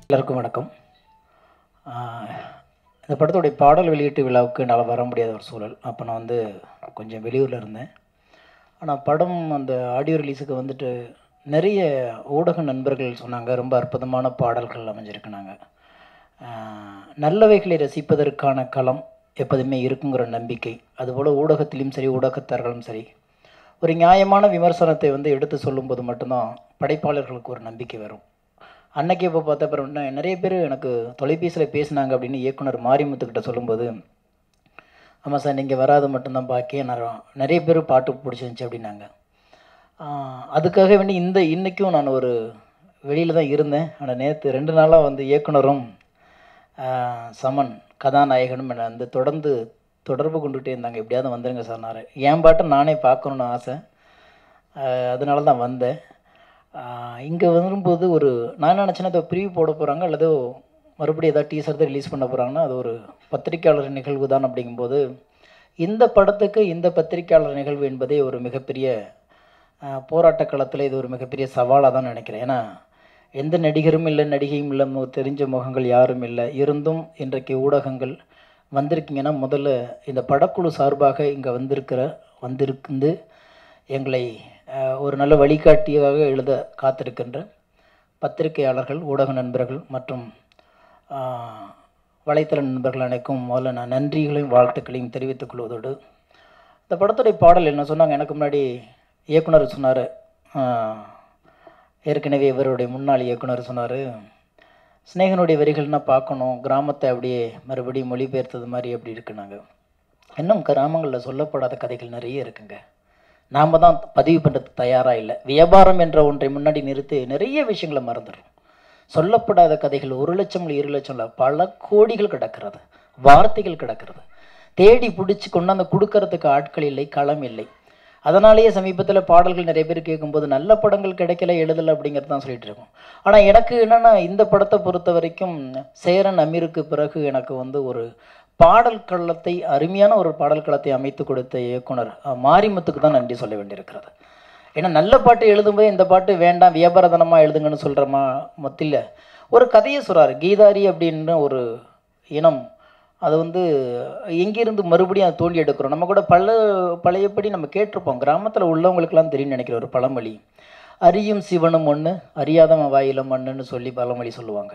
எல்லாருக்கும் வணக்கம் ஆஹ் இந்த படத்துடைய பாடல் வெளியீட்டு விழாவுக்கு என்னால் வர முடியாத ஒரு சூழல் அப்போ நான் வந்து கொஞ்சம் வெளியூரில் இருந்தேன் ஆனால் படம் அந்த ஆடியோ ரிலீஸுக்கு வந்துட்டு நிறைய ஊடக நண்பர்கள் சொன்னாங்க ரொம்ப அற்புதமான பாடல்கள் அமைஞ்சிருக்குனாங்க ஆஹ் நல்லவைகளை ரசிப்பதற்கான களம் எப்போதுமே இருக்குங்கிற நம்பிக்கை அதுபோல் ஊடகத்திலையும் சரி ஊடகத்தார்களும் சரி ஒரு நியாயமான விமர்சனத்தை வந்து எடுத்து சொல்லும்போது மட்டும்தான் படைப்பாளர்களுக்கு ஒரு நம்பிக்கை வரும் அன்னைக்கு இப்போ பார்த்த அப்புறம் என்ன- நிறைய பேர் எனக்கு தொலைபேசியில் பேசினாங்க அப்படின்னு இயக்குனர் மாரிமுத்துக்கிட்ட சொல்லும்போது ஆமாம் சார் நீங்கள் வராது மட்டும்தான் பாக்கி நான் நிறைய பேர் பாட்டு பிடிச்சிருந்துச்சி அப்படின்னாங்க ஆஹ் அதுக்காக வேண்டி இந்த இன்றைக்கும் நான் ஒரு வெளியில் தான் இருந்தேன் ஆனால் நேற்று ரெண்டு நாளாக வந்து இயக்குனரும் ஆஹ் சமன் கதாநாயகனும் என்னை வந்து தொடர்ந்து தொடர்பு கொண்டுகிட்டே இருந்தாங்க எப்படியாவது வந்துருங்க சார் நான் என் பாட்டை நானே பார்க்கணுன்னு ஆசை ஆஹ் அதனால தான் வந்தேன் இங்கே வரும்போது ஒரு நான் நினச்சேன்னா அதை ப்ரிவியூ போட போகிறாங்க அல்லது மறுபடியும் ஏதாவது டீசர் தான் ரிலீஸ் பண்ண போகிறாங்கன்னா அது ஒரு பத்திரிக்கையாளர் நிகழ்வு தான் அப்படிங்கும்போது இந்த படத்துக்கு இந்த பத்திரிக்கையாளர் நிகழ்வு என்பதே ஒரு மிகப்பெரிய ஆஹ் போராட்ட களத்தில் இது ஒரு மிகப்பெரிய சவாலாக தான் நினைக்கிறேன் ஏன்னா எந்த நடிகரும் இல்லை நடிகையும் இல்லை மு- தெரிஞ்ச முகங்கள் யாரும் இல்லை இருந்தும் இன்றைக்கு ஊடகங்கள் வந்திருக்கீங்கன்னா முதல்ல இந்த படக்குழு சார்பாக இங்கே வந்திருக்கிற வந்திருந்து எங்களை ஆஹ், ஒரு நல்ல வழிகாட்டியாக எழுத காத்திருக்கின்ற பத்திரிகையாளர்கள் ஊடக நண்பர்கள் மற்றும் ஆஹ், வலைத்தள நண்பர்கள் அனைக்கும் முதல்ல நான் நன்றிகளையும் வாழ்த்துக்களையும் தெரிவித்துக் கொள்வதோடு இந்த படத்துடைய பாடல் என்ன சொன்னாங்க எனக்கு முன்னாடி இயக்குனர் சொன்னார் ஏற்கனவே இவருடைய முன்னாள் இயக்குனர் சொன்னார் ஸ்நேகனுடைய வரிகள்னா பார்க்கணும் கிராமத்தை அப்படியே மறுபடியும் மொழிபெயர்த்தது மாதிரி அப்படி இருக்குனாங்க இன்னும் கிராமங்களில் சொல்லப்படாத கதைகள் நிறைய இருக்குங்க நாம் தான் பதிவு பண்ணுறதுக்கு தயாராக இல்லை வியாபாரம் என்ற ஒன்றை முன்னாடி நிறுத்தி நிறைய விஷயங்களை மறந்துடுறோம் சொல்லப்படாத கதைகள் ஒரு லட்சம் இல்லை இரு லட்சம் இல்லை பல கோடிகள் கிடக்கிறது வார்த்தைகள் கிடக்கிறது தேடி பிடிச்சி கொண்டாந்து கொடுக்கறதுக்கு ஆட்கள் இல்லை களம் இல்லை அதனாலேயே சமீபத்தில் பாடல்கள் நிறைய பேர் கேட்கும்போது நல்ல படங்கள் கிடைக்கல எழுதலை அப்படிங்கிறது தான் சொல்லிட்டு இருக்கோம் ஆனால் எனக்கு என்னென்னா இந்த படத்தை பொறுத்த வரைக்கும் சேரன் அமீருக்கு பிறகு எனக்கு வந்து ஒரு பாடல் களத்தை அருமையான ஒரு பாடல் களத்தை அமைத்து கொடுத்த இயக்குனர் அஹ், மாரிமுத்துக்கு தான் நன்றி சொல்ல வேண்டியிருக்கிறது ஏன்னா நல்ல பாட்டு எழுதும்போது இந்த பாட்டு வேண்டாம் வியாபாரதனமாக எழுதுங்கன்னு சொல்கிறோமா மொத்தில ஒரு கதையை சொல்கிறார் கீதாரி அப்படின்னு ஒரு இனம் அது வந்து எங்கேருந்து மறுபடியும் அதை தோண்டி எடுக்கிறோம் நம்ம கூட பல பழையபடி நம்ம கேட்டிருப்போம் கிராமத்தில் உள்ளவங்களுக்கெல்லாம் தெரியும் நினைக்கிற ஒரு பழமொழி அரியும் சிவனும் ஒன்று அறியாதவன் வாயிலும் மண்ணுன்னு சொல்லி பழமொழி சொல்லுவாங்க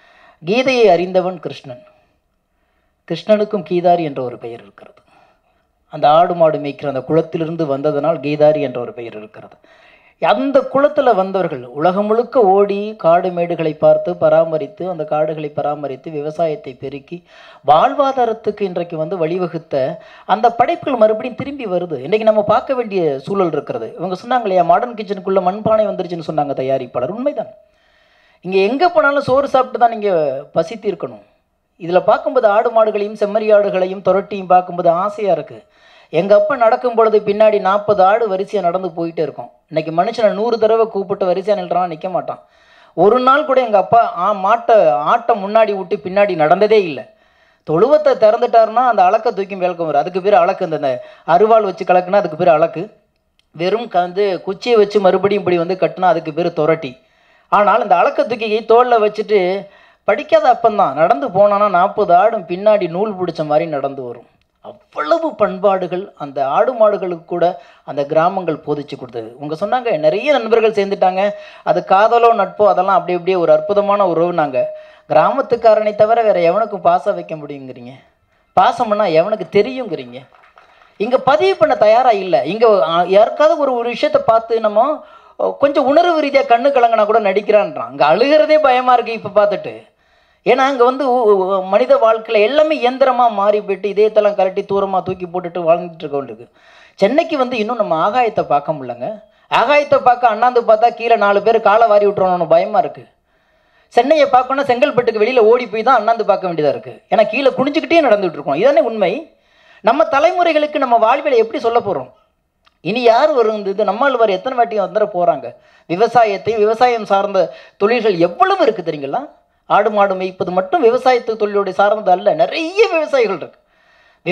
கீதையை அறிந்தவன் கிருஷ்ணன் கிருஷ்ணனுக்கும் கீதாரி என்ற ஒரு பெயர் இருக்கிறது அந்த ஆடு மாடு மேய்க்கிற அந்த குளத்திலிருந்து வந்ததனால் கீதாரி என்ற ஒரு பெயர் இருக்கிறது அந்த குளத்தில் வந்தவர்கள் உலகம் முழுக்க ஓடி காடு மேடுகளை பார்த்து பராமரித்து அந்த காடுகளை பராமரித்து விவசாயத்தை பெருக்கி வாழ்வாதாரத்துக்கு இன்றைக்கு வந்து வழிவகுத்த அந்த படைப்புகள் மறுபடியும் திரும்பி வருது இன்றைக்கி நம்ம பார்க்க வேண்டிய சூழல் இருக்கிறது இவங்க சொன்னாங்க இல்லையா மாடர்ன் கிச்சனுக்குள்ளே மண்பானை வந்துருச்சுன்னு சொன்னாங்க தயாரிப்பாளர் உண்மைதான் இங்கே எங்கே போனாலும் சோறு சாப்பிட்டு தான் நீங்கள் பசி தீர்க்கணும் இதில் பார்க்கும்போது ஆடு மாடுகளையும் செம்மறி ஆடுகளையும் துரட்டியும் பார்க்கும்போது ஆசையாக இருக்குது எங்கள் அப்பா நடக்கும் பொழுது பின்னாடி நாற்பது ஆடு வரிசையாக நடந்து போயிட்டே இருக்கும் இன்னைக்கு மனுஷனை நூறு தடவை கூப்பிட்டு வரிசையாக நில்றான் நிற்க மாட்டான் ஒரு நாள் கூட எங்கள் அப்பா ஆ மாட்டை ஆட்டை முன்னாடி விட்டு பின்னாடி நடந்ததே இல்லை தொழுவத்தை திறந்துட்டாருன்னா அந்த அளக்க தூக்கி மேல்க்கும் வரும் அதுக்கு பேர் அளக்கு இந்த இந்த அருவாள் வச்சு கலக்குனா அதுக்கு பேர் அளக்கு வெறும் க- வந்து குச்சியை வச்சு மறுபடியும் இப்படி வந்து கட்டினா அதுக்கு பேர் துரட்டி ஆனால் இந்த அளக்க தூக்கி தோளில் வச்சுட்டு படிக்காத அப்பந்தான் நடந்து போனான்னா நாற்பது ஆடும் பின்னாடி நூல் பிடிச்ச மாதிரி நடந்து வரும் அவ்வளவு பண்பாடுகள் அந்த ஆடு மாடுகளுக்கு கூட அந்த கிராமங்கள் போதிச்சு கொடுத்தது உங்க சொன்னாங்க நிறைய நண்பர்கள் சேர்ந்துட்டாங்க அது காதலோ நட்போ அதெல்லாம் அப்படி அப்படியே ஒரு அற்புதமான உறவுனாங்க கிராமத்துக்காரனை தவிர வேற எவனுக்கும் பாசம் வைக்க முடியுங்கிறீங்க பாசம்னா எவனுக்கு தெரியுங்கிறீங்க இங்க பதிவு பண்ண தயாரா இல்லை இங்க ஆ, யாருக்காவது ஒரு ஒரு விஷயத்தை பார்த்து நம்ம அ, கொஞ்சம் உணர்வு ரீதியாக கண்ணு கலங்கினா கூட நடிக்கிறான்றான் அங்கே அழுகிறதே பயமா இருக்கு இப்போ பார்த்துட்டு ஏன்னா அங்கே வந்து உ- உ- மனித வாழ்க்கையில் எல்லாமே இயந்திரமாக மாறி போயிட்டு இதயத்தெல்லாம் கரட்டி தூரமாக தூக்கி போட்டுட்டு வாழ்ந்துட்டு இருக்க வேண்டியது சென்னைக்கு வந்து இன்னும் நம்ம ஆகாயத்தை பார்க்க முடியலங்க ஆகாயத்தை பார்க்க அண்ணாந்து பார்த்தா கீழே நாலு பேர் காலை வாரி விட்டுறோன்னு பயமாக இருக்குது சென்னையை பார்க்கணும் செங்கல்பட்டுக்கு வெளியில் ஓடி போய் தான் அண்ணாந்து பார்க்க வேண்டியதாக இருக்குது ஏன்னா கீழே குனிஞ்சுக்கிட்டே நடந்துட்டு இருக்கோம் இதானே உண்மை நம்ம தலைமுறைகளுக்கு நம்ம வாழ்வியலை எப்படி சொல்ல போகிறோம் இனி யார் வரும் இந்த இது நம்மால் வர எத்தனை வாட்டி வந்துட போகிறாங்க விவசாயத்தையும் விவசாயம் சார்ந்த தொழில்கள் எவ்வளவு இருக்குது தெரியுங்களா ஆடு மாடு மேய்ப்பது மட்டும் விவசாயத்து தொழிலுடைய சார்ந்தது அல்ல நிறைய விவசாயிகள் இருக்கு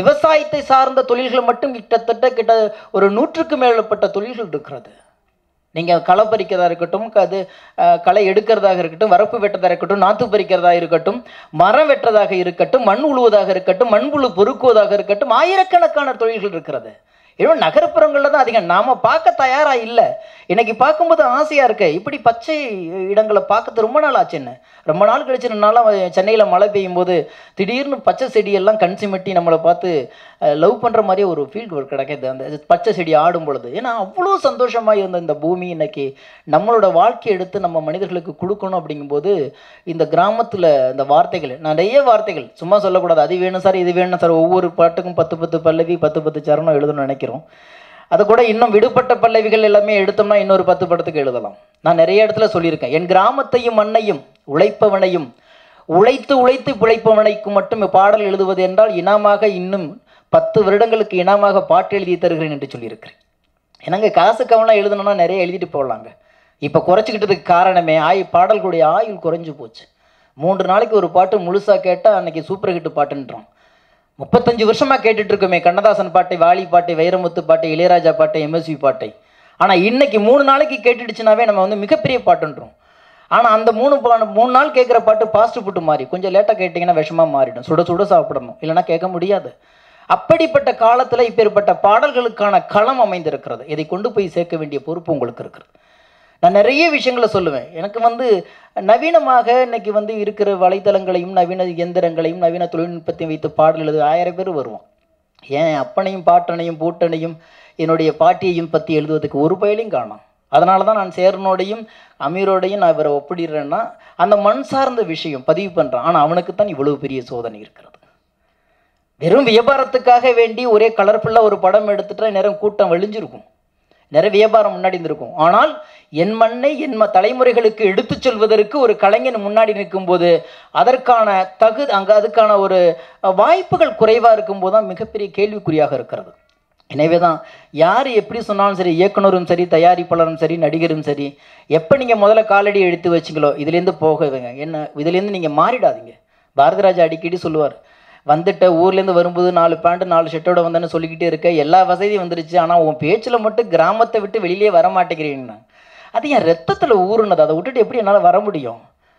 விவசாயத்தை சார்ந்த தொழில்கள் மட்டும் கிட்டத்தட்ட கிட்ட ஒரு நூற்றுக்கு மேற்பட்ட தொழில்கள் இருக்கிறது நீங்கள் களை பறிக்கிறதா இருக்கட்டும் க- அது அஹ், களை எடுக்கிறதாக இருக்கட்டும் வரப்பு வெட்டுறதா இருக்கட்டும் நாற்று பறிக்கிறதா இருக்கட்டும் மரம் வெட்டுறதாக இருக்கட்டும் மண் உழுவதாக இருக்கட்டும் மண்புழு பொறுக்குவதாக இருக்கட்டும் ஆயிரக்கணக்கான தொழில்கள் இருக்கிறது இன்னும் நகர்ப்புறங்களில் தான் அதிகம் நாம பார்க்க தயாரா இல்லை இன்னைக்கு பார்க்கும்போது ஆசையா இருக்கு இப்படி பச்சை இடங்களை பார்க்கறது ரொம்ப நாள் ஆச்சு என்ன ரொம்ப நாள் கழிச்சு ரெண்டு நாளாக சென்னையில் மழை பெய்யும் போது திடீர்னு பச்சை செடியெல்லாம் கண் சிமிட்டி நம்மளை பார்த்து லவ் பண்ணுற மாதிரி ஒரு ஃபீல் கிடைக்கிது அந்த பச்சை செடி ஆடும் பொழுது ஏன்னா அவ்வளோ சந்தோஷமாக இருந்த இந்த பூமி இன்னைக்கு நம்மளோட வாழ்க்கையை எடுத்து நம்ம மனிதர்களுக்கு கொடுக்கணும் அப்படிங்கும்போது இந்த கிராமத்தில் இந்த வார்த்தைகள் நிறைய வார்த்தைகள் சும்மா சொல்லக்கூடாது அது வேணும் சார் இது வேணும் சார் ஒவ்வொரு பாட்டுக்கும் பத்து பத்து பல்லவி பத்து பத்து சரணம் எழுதணும்னு நினைக்கிறோம் அது கூட இன்னும் விடுபட்ட பல்லவிகள் எல்லாமே எடுத்தோம்னா இன்னொரு பத்து படத்துக்கு எழுதலாம் நான் நிறைய இடத்துல சொல்லியிருக்கேன் என் கிராமத்தையும் மண்ணையும் உழைப்பவனையும் உழைத்து உழைத்து பிழைப்பவனைக்கு மட்டும் பாடல் எழுதுவது என்றால் இனமாக இன்னும் பத்து வருடங்களுக்கு இனமாக பாட்டு எழுதி தருகிறேன் என்று சொல்லியிருக்கிறேன் என்னங்க காசுக்கவெல்லாம் எழுதணும்னா நிறைய எழுதிட்டு போடலாங்க இப்போ குறைச்சிக்கிட்டதுக்கு காரணமே ஆய் பாடல்களுடைய ஆயுள் குறைஞ்சு போச்சு மூன்று நாளைக்கு ஒரு பாட்டு முழுசாக கேட்டால் அன்னைக்கு சூப்பர் ஹிட் பாட்டுன்றோம் முப்பத்தஞ்சு வருஷமா கேட்டுட்டு இருக்கோமே கண்ணதாசன் பாட்டை வாலி பாட்டை வைரமுத்து பாட்டை இளையராஜா பாட்டை எம்எஸ்வி பாட்டை ஆனால் இன்னைக்கு மூணு நாளைக்கு கேட்டுடுச்சுனாவே நம்ம வந்து மிகப்பெரிய பாட்டுன்றோம் ஆனால் அந்த மூணு பா மூணு நாள் கேட்குற பாட்டு பாஸ்ட் ஃபுட்டு மாறி கொஞ்சம் லேட்டாக கேட்டிங்கன்னா விஷமாக மாறிடும் சுட சுட சாப்பிடணும் இல்லைன்னா கேட்க முடியாது அப்படிப்பட்ட காலத்தில் இப்பேற்பட்ட பாடல்களுக்கான களம் அமைந்திருக்கிறது இதை கொண்டு போய் சேர்க்க வேண்டிய பொறுப்பு உங்களுக்கு இருக்கிறது நான் நிறைய விஷயங்களை சொல்லுவேன் எனக்கு வந்து நவீனமாக இன்னைக்கு வந்து இருக்கிற வலைத்தளங்களையும் நவீன இயந்திரங்களையும் நவீன தொழில்நுட்பத்தையும் வைத்து பாடல் எழுத ஆயிரம் பேர் வருவோம் ஏன் அப்பனையும் பாட்டனையும் பூட்டனையும் என்னுடைய பாட்டியையும் பற்றி எழுதுவதற்கு ஒரு பயலையும் காணோம் அதனால தான் நான் சேரனோடையும் அமீரோடையும் நான் இவரை ஒப்பிடுறேன்னா அந்த மண் சார்ந்த விஷயம் பதிவு பண்ணுறான் ஆனால் அவனுக்கு தான் இவ்வளவு பெரிய சோதனை இருக்கிறது வெறும் வியாபாரத்துக்காக வேண்டி ஒரே கலர்ஃபுல்லாக ஒரு படம் எடுத்துட்டா நேரம் கூட்டம் வழிஞ்சிருக்கும் நிறைய வியாபாரம் முன்னாடி இருந்திருக்கும் ஆனால் என் மண்ணை என் ம- தலைமுறைகளுக்கு எடுத்துச் சொல்வதற்கு ஒரு கலைஞன் முன்னாடி நிற்கும்போது அதற்கான தகு அங்கே அதுக்கான ஒரு அஹ், வாய்ப்புகள் குறைவாக இருக்கும்போது தான் மிகப்பெரிய கேள்விக்குறியாக இருக்கிறது எனவே தான் யார் எப்படி சொன்னாலும் சரி இயக்குனரும் சரி தயாரிப்பாளரும் சரி நடிகரும் சரி எப்போ நீங்கள் முதல்ல காலடி எடுத்து வச்சிங்களோ இதுலேருந்து போகவேங்க என்ன இதுலேருந்து நீங்கள் மாறிடாதீங்க பாரதிராஜா அடிக்கடி சொல்லுவார் வந்துட்ட ஊர்லேருந்து வரும்போது நாலு பேண்ட் நாலு ஷர்ட்டோட வந்தேன்னு சொல்லிக்கிட்டே இருக்க எல்லா வசதியும் வந்துருச்சு ஆனால் உன் பேச்சில் மட்டும் கிராமத்தை விட்டு வெளியிலே வர மாட்டேங்கிறீங்கன்னா அது என் ரத்தத்தில் ஊறுனது அதை விட்டுட்டு எப்படி என்னால் வர முடியும்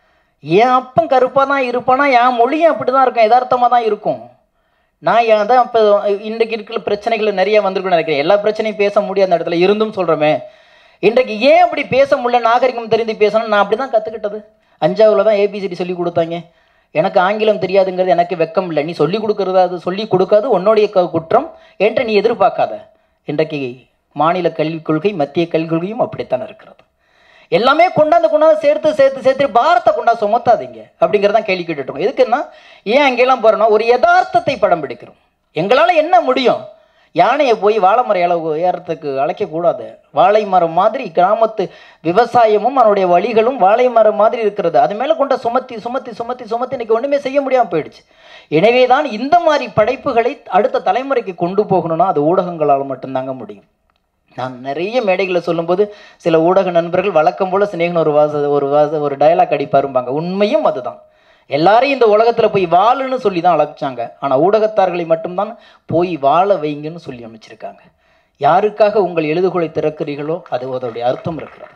என் அப்பன் கருப்பாக தான் இருப்பானா என் மொழியும் அப்படி தான் இருக்கும் யதார்த்தமாக தான் இருக்கும் நான் ஏன் தான் இப்போ இன்றைக்கு இருக்கிற பிரச்சனைகள் நிறைய வந்திருக்குன்னு நினைக்கிறேன் எல்லா பிரச்சனையும் பேச முடியாத அந்த இடத்துல இருந்தும் சொல்கிறோமே இன்றைக்கு ஏன் அப்படி பேச முடியல நாகரிகம் தெரிந்து பேசணும் நான் அப்படி தான் கற்றுக்கிட்டது அஞ்சாவில் தான் ஏபிசிடி சொல்லி கொடுத்தாங்க எனக்கு ஆங்கிலம் தெரியாதுங்கிறது எனக்கு வெக்கம் இல்லை நீ சொல்லி கொடுக்கறது அது சொல்லி கொடுக்காது உன்னுடைய க- குற்றம் என்று நீ எதிர்பார்க்காத இன்றைக்கு மாநில கல்விக் கொள்கை மத்திய கல்விக் கொள்கையும் அப்படித்தான் இருக்கிறது எல்லாமே கொண்டாந்து கொண்டாந்து சேர்த்து சேர்த்து சேர்த்து பாரத்தை கொண்டாந்து சுமத்தாதீங்க அப்படிங்கிறதான் கேள்வி கேட்டுட்டோம் எதுக்குன்னா ஏன் அங்கெல்லாம் போகிறோன்னா ஒரு யதார்த்தத்தை படம் பிடிக்கிறோம் எங்களால் என்ன முடியும் யானையை போய் வாழை மரம் இலை ஏறத்துக்கு அழைக்கக்கூடாது வாழை மரம் மாதிரி கிராமத்து விவசாயமும் அதனுடைய வழிகளும் வாழை மரம் மாதிரி இருக்கிறது அது மேலே கொண்ட சுமத்தி சுமத்தி சுமத்தி சுமத்தி இன்னைக்கு ஒன்றுமே செய்ய முடியாமல் போயிடுச்சு எனவே தான் இந்த மாதிரி படைப்புகளை அடுத்த தலைமுறைக்கு கொண்டு போகணும்னா அது ஊடகங்களால் மட்டும்தாங்க முடியும் நான் நிறைய மேடைகளில் சொல்லும்போது சில ஊடக நண்பர்கள் வழக்கம் போல சிநேகன் ஒரு வாச ஒரு வாச ஒரு டயலாக் அடிப்பாரும்பாங்க உண்மையும் அதுதான் எல்லாரையும் இந்த உலகத்தில் போய் வாழுன்னு சொல்லி தான் அழைச்சாங்க ஆனால் ஊடகத்தார்களை மட்டும்தான் போய் வாழ வைங்கன்னு சொல்லி அமைச்சிருக்காங்க யாருக்காக உங்கள் எழுதுகோலை திறக்கிறீர்களோ அது அதோடைய அர்த்தம் இருக்கிறது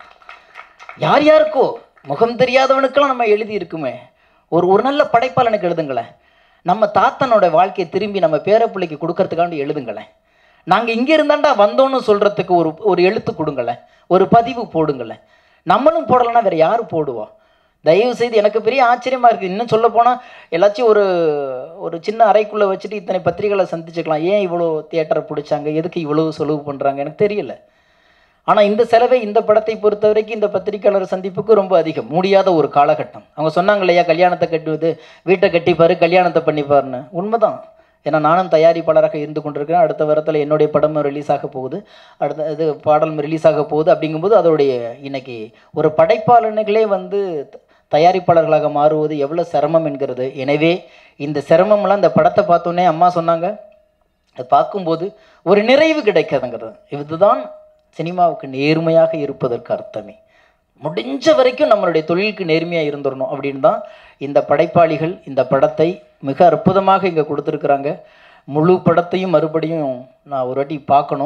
யார் யாருக்கோ முகம் தெரியாதவனுக்கெல்லாம் நம்ம எழுதி இருக்குமே ஒரு ஒரு நல்ல படைப்பாளனுக்கு எழுதுங்களேன் நம்ம தாத்தனோட வாழ்க்கையை திரும்பி நம்ம பேரப்பிள்ளைக்கு கொடுக்கறதுக்காண்டி எழுதுங்களேன் நாங்கள் இங்கே இருந்தாண்டா வந்தோன்னு சொல்கிறதுக்கு ஒரு ஒரு எழுத்து கொடுங்களேன் ஒரு பதிவு போடுங்களேன் நம்மளும் போடலைன்னா வேறு யார் போடுவா தயவு செய்து எனக்கு பெரிய ஆச்சரியமாக இருக்குது இன்னும் சொல்ல போனால் எல்லாத்தையும் ஒரு ஒரு சின்ன அறைக்குள்ளே வச்சுட்டு இத்தனை பத்திரிகைகளை சந்திச்சுக்கலாம் ஏன் இவ்வளோ தியேட்டரை பிடிச்சாங்க எதுக்கு இவ்வளோ செலவு பண்ணுறாங்க எனக்கு தெரியல ஆனால் இந்த செலவை இந்த படத்தை பொறுத்த வரைக்கும் இந்த பத்திரிக்கையாளர் சந்திப்புக்கு ரொம்ப அதிகம் முடியாத ஒரு காலகட்டம் அவங்க சொன்னாங்க இல்லையா கல்யாணத்தை கட்டுவது வீட்டை கட்டிப்பாரு கல்யாணத்தை பண்ணிப்பாருன்னு உண்மைதான் ஏன்னா நானும் தயாரிப்பாளராக இருந்து கொண்டிருக்கிறேன் அடுத்த வாரத்தில் என்னுடைய படமும் ரிலீஸ் ஆக போகுது அடுத்த இது பாடலும் ரிலீஸ் ஆக போகுது அப்படிங்கும்போது அதோடைய இன்னைக்கு ஒரு படைப்பாளனுகளே வந்து த- தயாரிப்பாளர்களாக மாறுவது எவ்வளோ சிரமம் என்கிறது எனவே இந்த சிரமம்லாம் இந்த படத்தை பார்த்தோன்னே அம்மா சொன்னாங்க அதை பார்க்கும்போது ஒரு நிறைவு கிடைக்காதுங்கிறது இதுதான் சினிமாவுக்கு நேர்மையாக இருப்பதற்கு அர்த்தமே முடிஞ்ச வரைக்கும் நம்மளுடைய தொழிலுக்கு நேர்மையாக இருந்துடணும் அப்படின்னு தான் இந்த படைப்பாளிகள் இந்த படத்தை மிக அற்புதமாக இங்கே கொடுத்துருக்குறாங்க முழு படத்தையும் மறுபடியும் நான் ஒரு வாட்டி பார்க்கணும்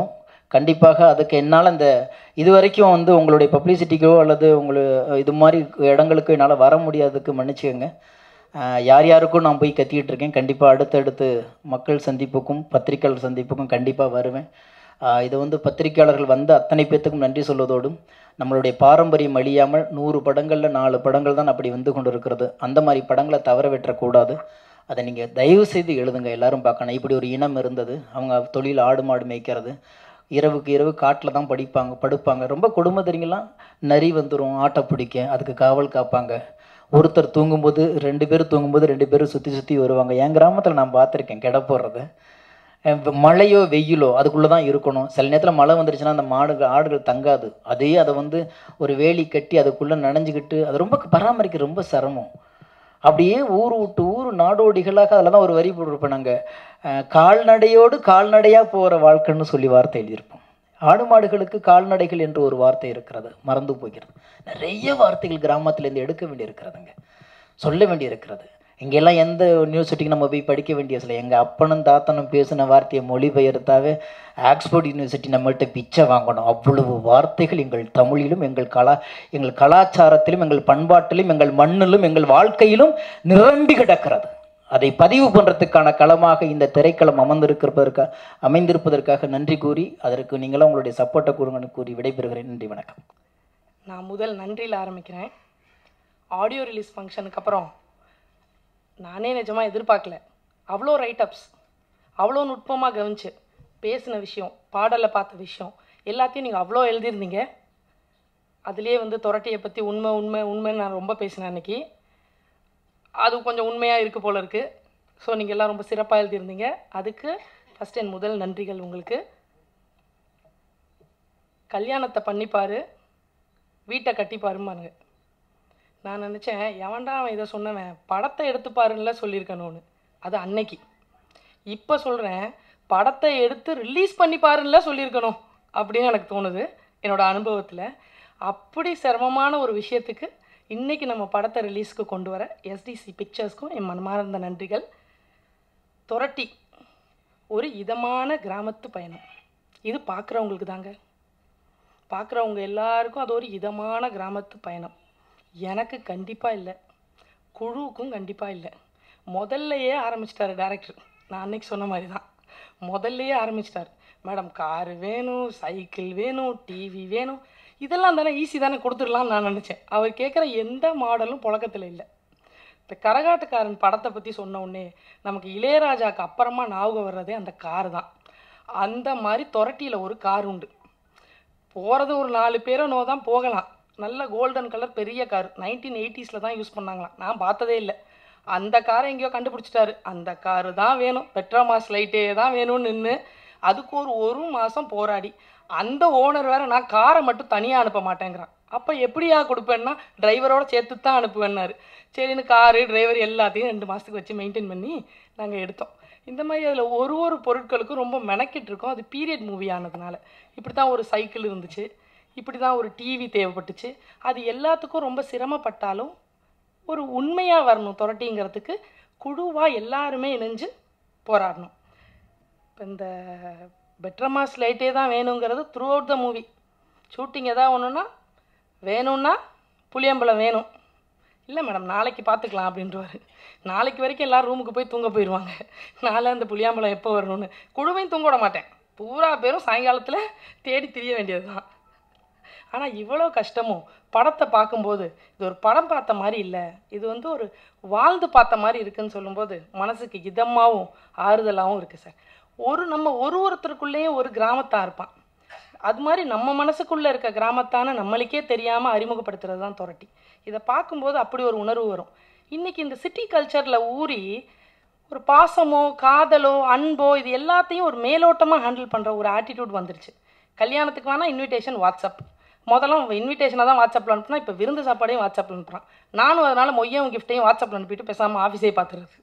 கண்டிப்பாக அதுக்கு என்னால் இந்த இது வரைக்கும் வந்து உங்களுடைய பப்ளிசிட்டிக்கோ அல்லது உங்களை இது மாதிரி இடங்களுக்கு என்னால் வர முடியாததுக்கு மன்னிச்சுக்கோங்க ஆஹ் யார் யாருக்கும் நான் போய் கத்திக்கிட்டு இருக்கேன் கண்டிப்பாக அடுத்தடுத்து மக்கள் சந்திப்புக்கும் பத்திரிக்கையாளர் சந்திப்புக்கும் கண்டிப்பாக வருவேன் ஆஹ் இது வந்து பத்திரிக்கையாளர்கள் வந்த அத்தனை பேர்த்துக்கும் நன்றி சொல்வதோடும் நம்மளுடைய பாரம்பரியம் அழியாமல் நூறு படங்களில் நாலு படங்கள் தான் அப்படி வந்து கொண்டு இருக்கிறது அந்த மாதிரி படங்களை தவற விட்டுறக்கூடாது அதை நீங்கள் தயவு செய்து எழுதுங்க எல்லாரும் பார்க்கணும் இப்படி ஒரு இனம் இருந்தது அவங்க தொழில் ஆடு மாடு மேய்க்கிறது இரவுக்கு இரவு காட்டில் தான் படிப்பாங்க படுப்பாங்க ரொம்ப கொடுமை தெரியுங்களா நரி வந்துடும் ஆட்டை பிடிக்க அதுக்கு காவல் காப்பாங்க ஒருத்தர் தூங்கும்போது ரெண்டு பேர் தூங்கும்போது ரெண்டு பேரும் சுற்றி சுற்றி வருவாங்க என் கிராமத்தில் நான் பார்த்துருக்கேன் கிட போடுறது அஹ் மழையோ வெயிலோ அதுக்குள்ளே தான் இருக்கணும் சில நேரத்தில் மழை வந்துருச்சுன்னா அந்த மாடுகள் ஆடுகள் தங்காது அதே அதை வந்து ஒரு வேலி கட்டி அதுக்குள்ளே நனைஞ்சிக்கிட்டு அது ரொம்ப பராமரிக்க ரொம்ப சிரமம் அப்படியே ஊர் விட்டு ஊர் நாடோடிகளாக அதில் தான் ஒரு வரி போட்டிருப்போம் நாங்கள் கால்நடையோடு கால்நடையாக போகிற வாழ்க்கைன்னு சொல்லி வார்த்தை எழுதியிருப்போம் ஆடு மாடுகளுக்கு கால்நடைகள் என்று ஒரு வார்த்தை இருக்கிறது மறந்து போகிறது நிறைய வார்த்தைகள் கிராமத்துலேருந்து எடுக்க வேண்டியிருக்கிறதுங்க சொல்ல வேண்டியிருக்கிறது இங்கெல்லாம் எந்த யூனிவர்சிட்டிக்கு நம்ம போய் படிக்க வேண்டிய சில எங்கள் அப்பனும் தாத்தனும் பேசின வார்த்தையை மொழிபெயர்த்தாவே ஆக்ஸ்போர்ட் யூனிவர்சிட்டி நம்மள்ட்ட பிச்சை வாங்கணும் அவ்வளவு வார்த்தைகள் எங்கள் தமிழிலும் எங்கள் கலா எங்கள் கலாச்சாரத்திலும் எங்கள் பண்பாட்டிலும் எங்கள் மண்ணிலும் எங்கள் வாழ்க்கையிலும் நிரம்பி கிடக்கிறது அதை பதிவு பண்ணுறதுக்கான களமாக இந்த திரைக்களம் அமர்ந்திருக்கிறதற்காக அமைந்திருப்பதற்காக நன்றி கூறி அதற்கு நீங்களும் உங்களுடைய சப்போர்ட்டை கூறுங்கன்னு கூறி விடைபெறுகிறேன் நன்றி வணக்கம் நான் முதல் நன்றியில் ஆரம்பிக்கிறேன் ஆடியோ ரிலீஸ் ஃபங்க்ஷனுக்கு அப்புறம் நானே நிஜமாக எதிர்பார்க்கல அவ்வளோ ரைட்டப்ஸ் அவ்வளோ நுட்பமாக கவனிச்சு பேசின விஷயம் பாடலை பார்த்த விஷயம் எல்லாத்தையும் நீங்கள் அவ்வளோ எழுதியிருந்தீங்க அதுலேயே வந்து துரட்டியை பற்றி உண்மை உண்மை உண்மைன்னு நான் ரொம்ப பேசினேன் அன்னைக்கு அது கொஞ்சம் உண்மையாக இருக்குது போல இருக்குது ஸோ நீங்கள் எல்லாம் ரொம்ப சிறப்பாக எழுதியிருந்தீங்க அதுக்கு ஃபஸ்ட் என் முதல் நன்றிகள் உங்களுக்கு கல்யாணத்தை பண்ணிப்பாரு வீட்டை கட்டிப்பாருமானுங்க நான் நினச்சேன் எவன்டா அவன் இதை சொன்னவன் படத்தை எடுத்துப்பாருன்னுல சொல்லியிருக்கணும்னு அது அன்னைக்கு இப்போ சொல்கிறேன் படத்தை எடுத்து ரிலீஸ் பண்ணிப்பாருன்னுல சொல்லியிருக்கணும் அப்படின்னு எனக்கு தோணுது என்னோட அனுபவத்தில் அப்படி சிரமமான ஒரு விஷயத்துக்கு இன்றைக்கி நம்ம படத்தை ரிலீஸ்க்கு கொண்டு வர எஸ்டிசி பிக்சர்ஸ்க்கும் என் மனமார்ந்த நன்றிகள் துரட்டி ஒரு இதமான கிராமத்து பயணம் இது பார்க்குறவங்களுக்கு தாங்க பார்க்குறவங்க எல்லாருக்கும் அது ஒரு இதமான கிராமத்து பயணம் எனக்கு கண்டிப்பாக இல்லை குழுவுக்கும் கண்டிப்பாக இல்லை முதல்லையே ஆரம்பிச்சிட்டாரு டேரக்டர் நான் அன்னைக்கு சொன்ன மாதிரி தான் முதல்லையே ஆரம்பிச்சிட்டாரு மேடம் காரு வேணும் சைக்கிள் வேணும் டிவி வேணும் இதெல்லாம் தானே ஈஸி தானே கொடுத்துடலாம்னு நான் நினச்சேன் அவர் கேட்குற எந்த மாடலும் புழக்கத்தில் இல்லை இந்த கரகாட்டுக்காரன் படத்தை பற்றி சொன்ன உடனே நமக்கு இளையராஜாக்கு அப்புறமா ஞாபகம் வர்றதே அந்த கார் தான் அந்த மாதிரி துரட்டியில் ஒரு கார் உண்டு போகிறது ஒரு நாலு பேரோ நோ தான் போகலாம் நல்ல கோல்டன் கலர் பெரிய கார் நைன்டீன் எயிட்டிஸில் தான் யூஸ் பண்ணாங்களாம் நான் பார்த்ததே இல்லை அந்த காரை எங்கேயோ கண்டுபிடிச்சிட்டாரு அந்த காரு தான் வேணும் பெட்ரோமாஸ் லைட்டே தான் வேணும்னு நின்று அதுக்கு ஒரு ஒரு மாதம் போராடி அந்த ஓனர் வேற நான் காரை மட்டும் தனியாக அனுப்ப மாட்டேங்கிறான் அப்போ எப்படியா கொடுப்பேன்னா டிரைவரோட சேர்த்து தான் அனுப்புவேன்னாரு சரின்னு காரு டிரைவர் எல்லாத்தையும் ரெண்டு மாதத்துக்கு வச்சு மெயின்டைன் பண்ணி நாங்கள் எடுத்தோம் இந்த மாதிரி அதில் ஒரு ஒரு பொருட்களுக்கும் ரொம்ப மெனக்கிட்டு இருக்கோம் அது பீரியட் மூவி ஆனதுனால இப்படி தான் ஒரு சைக்கிள் இருந்துச்சு இப்படி தான் ஒரு டிவி தேவைப்பட்டுச்சு அது எல்லாத்துக்கும் ரொம்ப சிரமப்பட்டாலும் ஒரு உண்மையாக வரணும் துரட்டிங்கிறதுக்கு குழுவாக எல்லாருமே இணைஞ்சு போராடணும் இப்போ இந்த பெட்ரமாஸ் லைட்டே தான் வேணுங்கிறது throughout the movie shooting எதாவது ஒன்றுனா வேணும்னா புளியம்பழம் வேணும் இல்லை மேடம் நாளைக்கு பார்த்துக்கலாம் அப்படின்றவாரு நாளைக்கு வரைக்கும் எல்லாரும் ரூமுக்கு போய் தூங்க போயிடுவாங்க நாளை அந்த புளியாம்பழம் எப்போ வரணும்னு குழுவையும் தூங்க விட மாட்டேன் பூரா பேரும் சாயங்காலத்தில் தேடி திரிய வேண்டியது தான் ஆனால் இவ்வளோ கஷ்டமும் படத்தை பார்க்கும்போது இது ஒரு படம் பார்த்த மாதிரி இல்லை இது வந்து ஒரு வாழ்ந்து பார்த்த மாதிரி இருக்குன்னு சொல்லும்போது மனசுக்கு இதமாகவும் ஆறுதலாகவும் இருக்குது சார் ஒரு நம்ம ஒரு ஒருத்தருக்குள்ளேயும் ஒரு கிராமத்தான் இருப்பான் அது மாதிரி நம்ம மனசுக்குள்ளே இருக்க கிராமத்தான நம்மளுக்கே தெரியாமல் அறிமுகப்படுத்துறது தான் துரட்டி இதை பார்க்கும்போது அப்படி ஒரு உணர்வு வரும் இன்றைக்கி இந்த சிட்டி கல்ச்சரில் ஊறி ஒரு பாசமோ காதலோ அன்போ இது எல்லாத்தையும் ஒரு மேலோட்டமாக ஹேண்டில் பண்ணுற ஒரு ஆட்டிடியூட் வந்துருச்சு கல்யாணத்துக்கு வேணால் இன்விடேஷன் வாட்ஸ்அப் முதல்ல இன்விடேஷனாக தான் வாட்ஸ்அப்பில் அனுப்புனா இப்போ விருந்து சாப்பாடையும் வாட்ஸ்அப்பில் அனுப்புகிறான் நானும் அதனால் மொய்யும் கிஃப்ட்டையும் வாட்ஸ்அப்பில் அனுப்பிட்டு பேசாமல் ஆஃபீஸே பார்த்துறது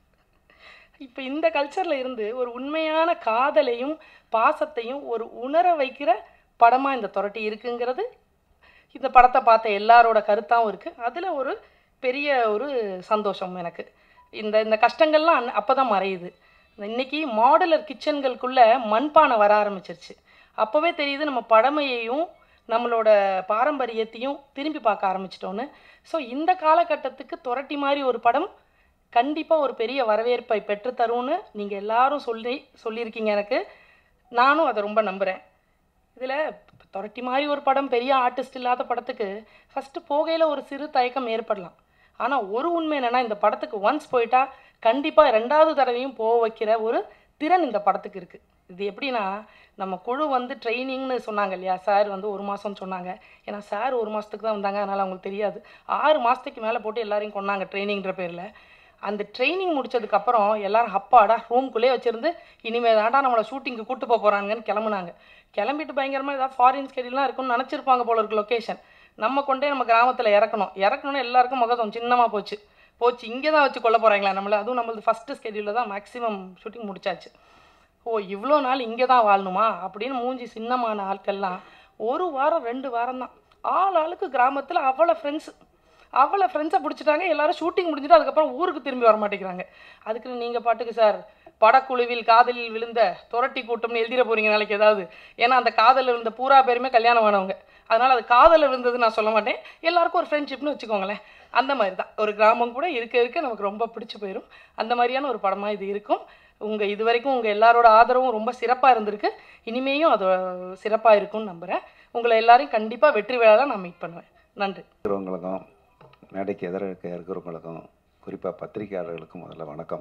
இப்போ இந்த கல்ச்சரில் இருந்து ஒரு உண்மையான காதலையும் பாசத்தையும் ஒரு உணர வைக்கிற படமாக இந்த துரட்டி இருக்குங்கிறது இந்த படத்தை பார்த்த எல்லாரோட கருத்தாகவும் இருக்குது அதில் ஒரு பெரிய ஒரு சந்தோஷம் எனக்கு இந்த இந்த கஷ்டங்கள்லாம் அன் அப்போ தான் மறையுது இன்னைக்கு மாடுலர் கிச்சன்களுக்குள்ளே மண்பானை வர ஆரம்பிச்சிருச்சு அப்போவே தெரியுது நம்ம பழமையையும் நம்மளோட பாரம்பரியத்தையும் திரும்பி பார்க்க ஆரம்பிச்சிட்டோன்னு ஸோ இந்த காலகட்டத்துக்கு துரட்டி மாதிரி ஒரு படம் கண்டிப்பாக ஒரு பெரிய வரவேற்பை பெற்றுத்தரும்னு நீங்கள் எல்லாரும் சொல்லி சொல்லியிருக்கீங்க எனக்கு நானும் அதை ரொம்ப நம்புகிறேன் இதில் துரட்டி மாதிரி ஒரு படம் பெரிய ஆர்டிஸ்ட் இல்லாத படத்துக்கு ஃபஸ்ட்டு போகையில் ஒரு சிறு தயக்கம் ஏற்படலாம் ஆனால் ஒரு உண்மை என்னென்னா இந்த படத்துக்கு ஒன்ஸ் போயிட்டா கண்டிப்பாக ரெண்டாவது தடவையும் போக வைக்கிற ஒரு திறன் இந்த படத்துக்கு இருக்குது இது எப்படின்னா நம்ம குழு வந்து ட்ரைனிங்னு சொன்னாங்க இல்லையா சார் வந்து ஒரு மாதம்னு சொன்னாங்க ஏன்னா சார் ஒரு மாதத்துக்கு தான் வந்தாங்க அதனால் அவங்களுக்கு தெரியாது ஆறு மாதத்துக்கு மேலே போட்டு எல்லாரையும் கொண்டாங்க ட்ரைனிங்கிற பேரில் அந்த ட்ரைனிங் முடிச்சதுக்கப்புறம் எல்லாரும் அப்பாடா ரூம்குள்ளே வச்சுருந்து இனிமேல் தாண்டா நம்மளை ஷூட்டிங்க்கு கூட்டு போக போகிறாங்கன்னு கிளம்புனாங்க கிளம்பிட்டு பயங்கரமாக ஏதாவது ஃபாரின் ஸ்கெடிலாம் இருக்கும்னு நினச்சிருப்பாங்க போல இருக்கு லொக்கேஷன் நம்ம கொண்டே நம்ம கிராமத்தில் இறக்கணும் இறக்கணும்னு எல்லாருக்கும் முகத்தம் சின்னமாக போச்சு போச்சு இங்கே தான் வச்சு கொல்ல போகிறாங்களா நம்மளை அதுவும் நம்மளது ஃபஸ்ட்டு ஸ்கெடியூலில் தான் மேக்ஸிமம் ஷூட்டிங் முடிச்சாச்சு ஓ இவ்வளோ நாள் இங்கே தான் வாழணுமா அப்படின்னு மூஞ்சி சின்னமான ஆட்கள்லாம் ஒரு வாரம் ரெண்டு வாரம் தான் ஆள் ஆளுக்கு கிராமத்தில் அவ்வளோ ஃப்ரெண்ட்ஸ் அவ்வளோ ஃப்ரெண்ட்ஸை பிடிச்சிட்டாங்க எல்லாரும் ஷூட்டிங் முடிஞ்சுட்டு அதுக்கப்புறம் ஊருக்கு திரும்பி வர மாட்டேங்கிறாங்க அதுக்குன்னு நீங்கள் பாட்டுக்கு சார் படக்குழுவில் காதலில் விழுந்த துரட்டி கூட்டம்னு எழுதிட போறீங்க நாளைக்கு ஏதாவது ஏன்னா அந்த காதலில் விழுந்த பூரா பேருமே கல்யாணம் ஆனவங்க அதனால் அது காதலில் விழுந்தது நான் சொல்ல மாட்டேன் எல்லாருக்கும் ஒரு ஃப்ரெண்ட்ஷிப்னு வச்சுக்கோங்களேன் அந்த மாதிரி தான் ஒரு கிராமம் கூட இருக்க இருக்க நமக்கு ரொம்ப பிடிச்சு போயிடும் அந்த மாதிரியான ஒரு படமாக இது இருக்கும் உங்கள் இது வரைக்கும் உங்கள் எல்லாரோட ஆதரவும் ரொம்ப சிறப்பாக இருந்திருக்கு இனிமேயும் அது சிறப்பாக இருக்கும்னு நம்புகிறேன் உங்களை எல்லாரையும் கண்டிப்பாக வெற்றி விழாவில் நான் மீட் பண்ணுவேன் நன்றி இருக்கிறவங்களுக்கும் மேடைக்கு எதிர இருக்க இருக்கிறவங்களுக்கும் குறிப்பாக பத்திரிகையாளர்களுக்கும் முதல்ல வணக்கம்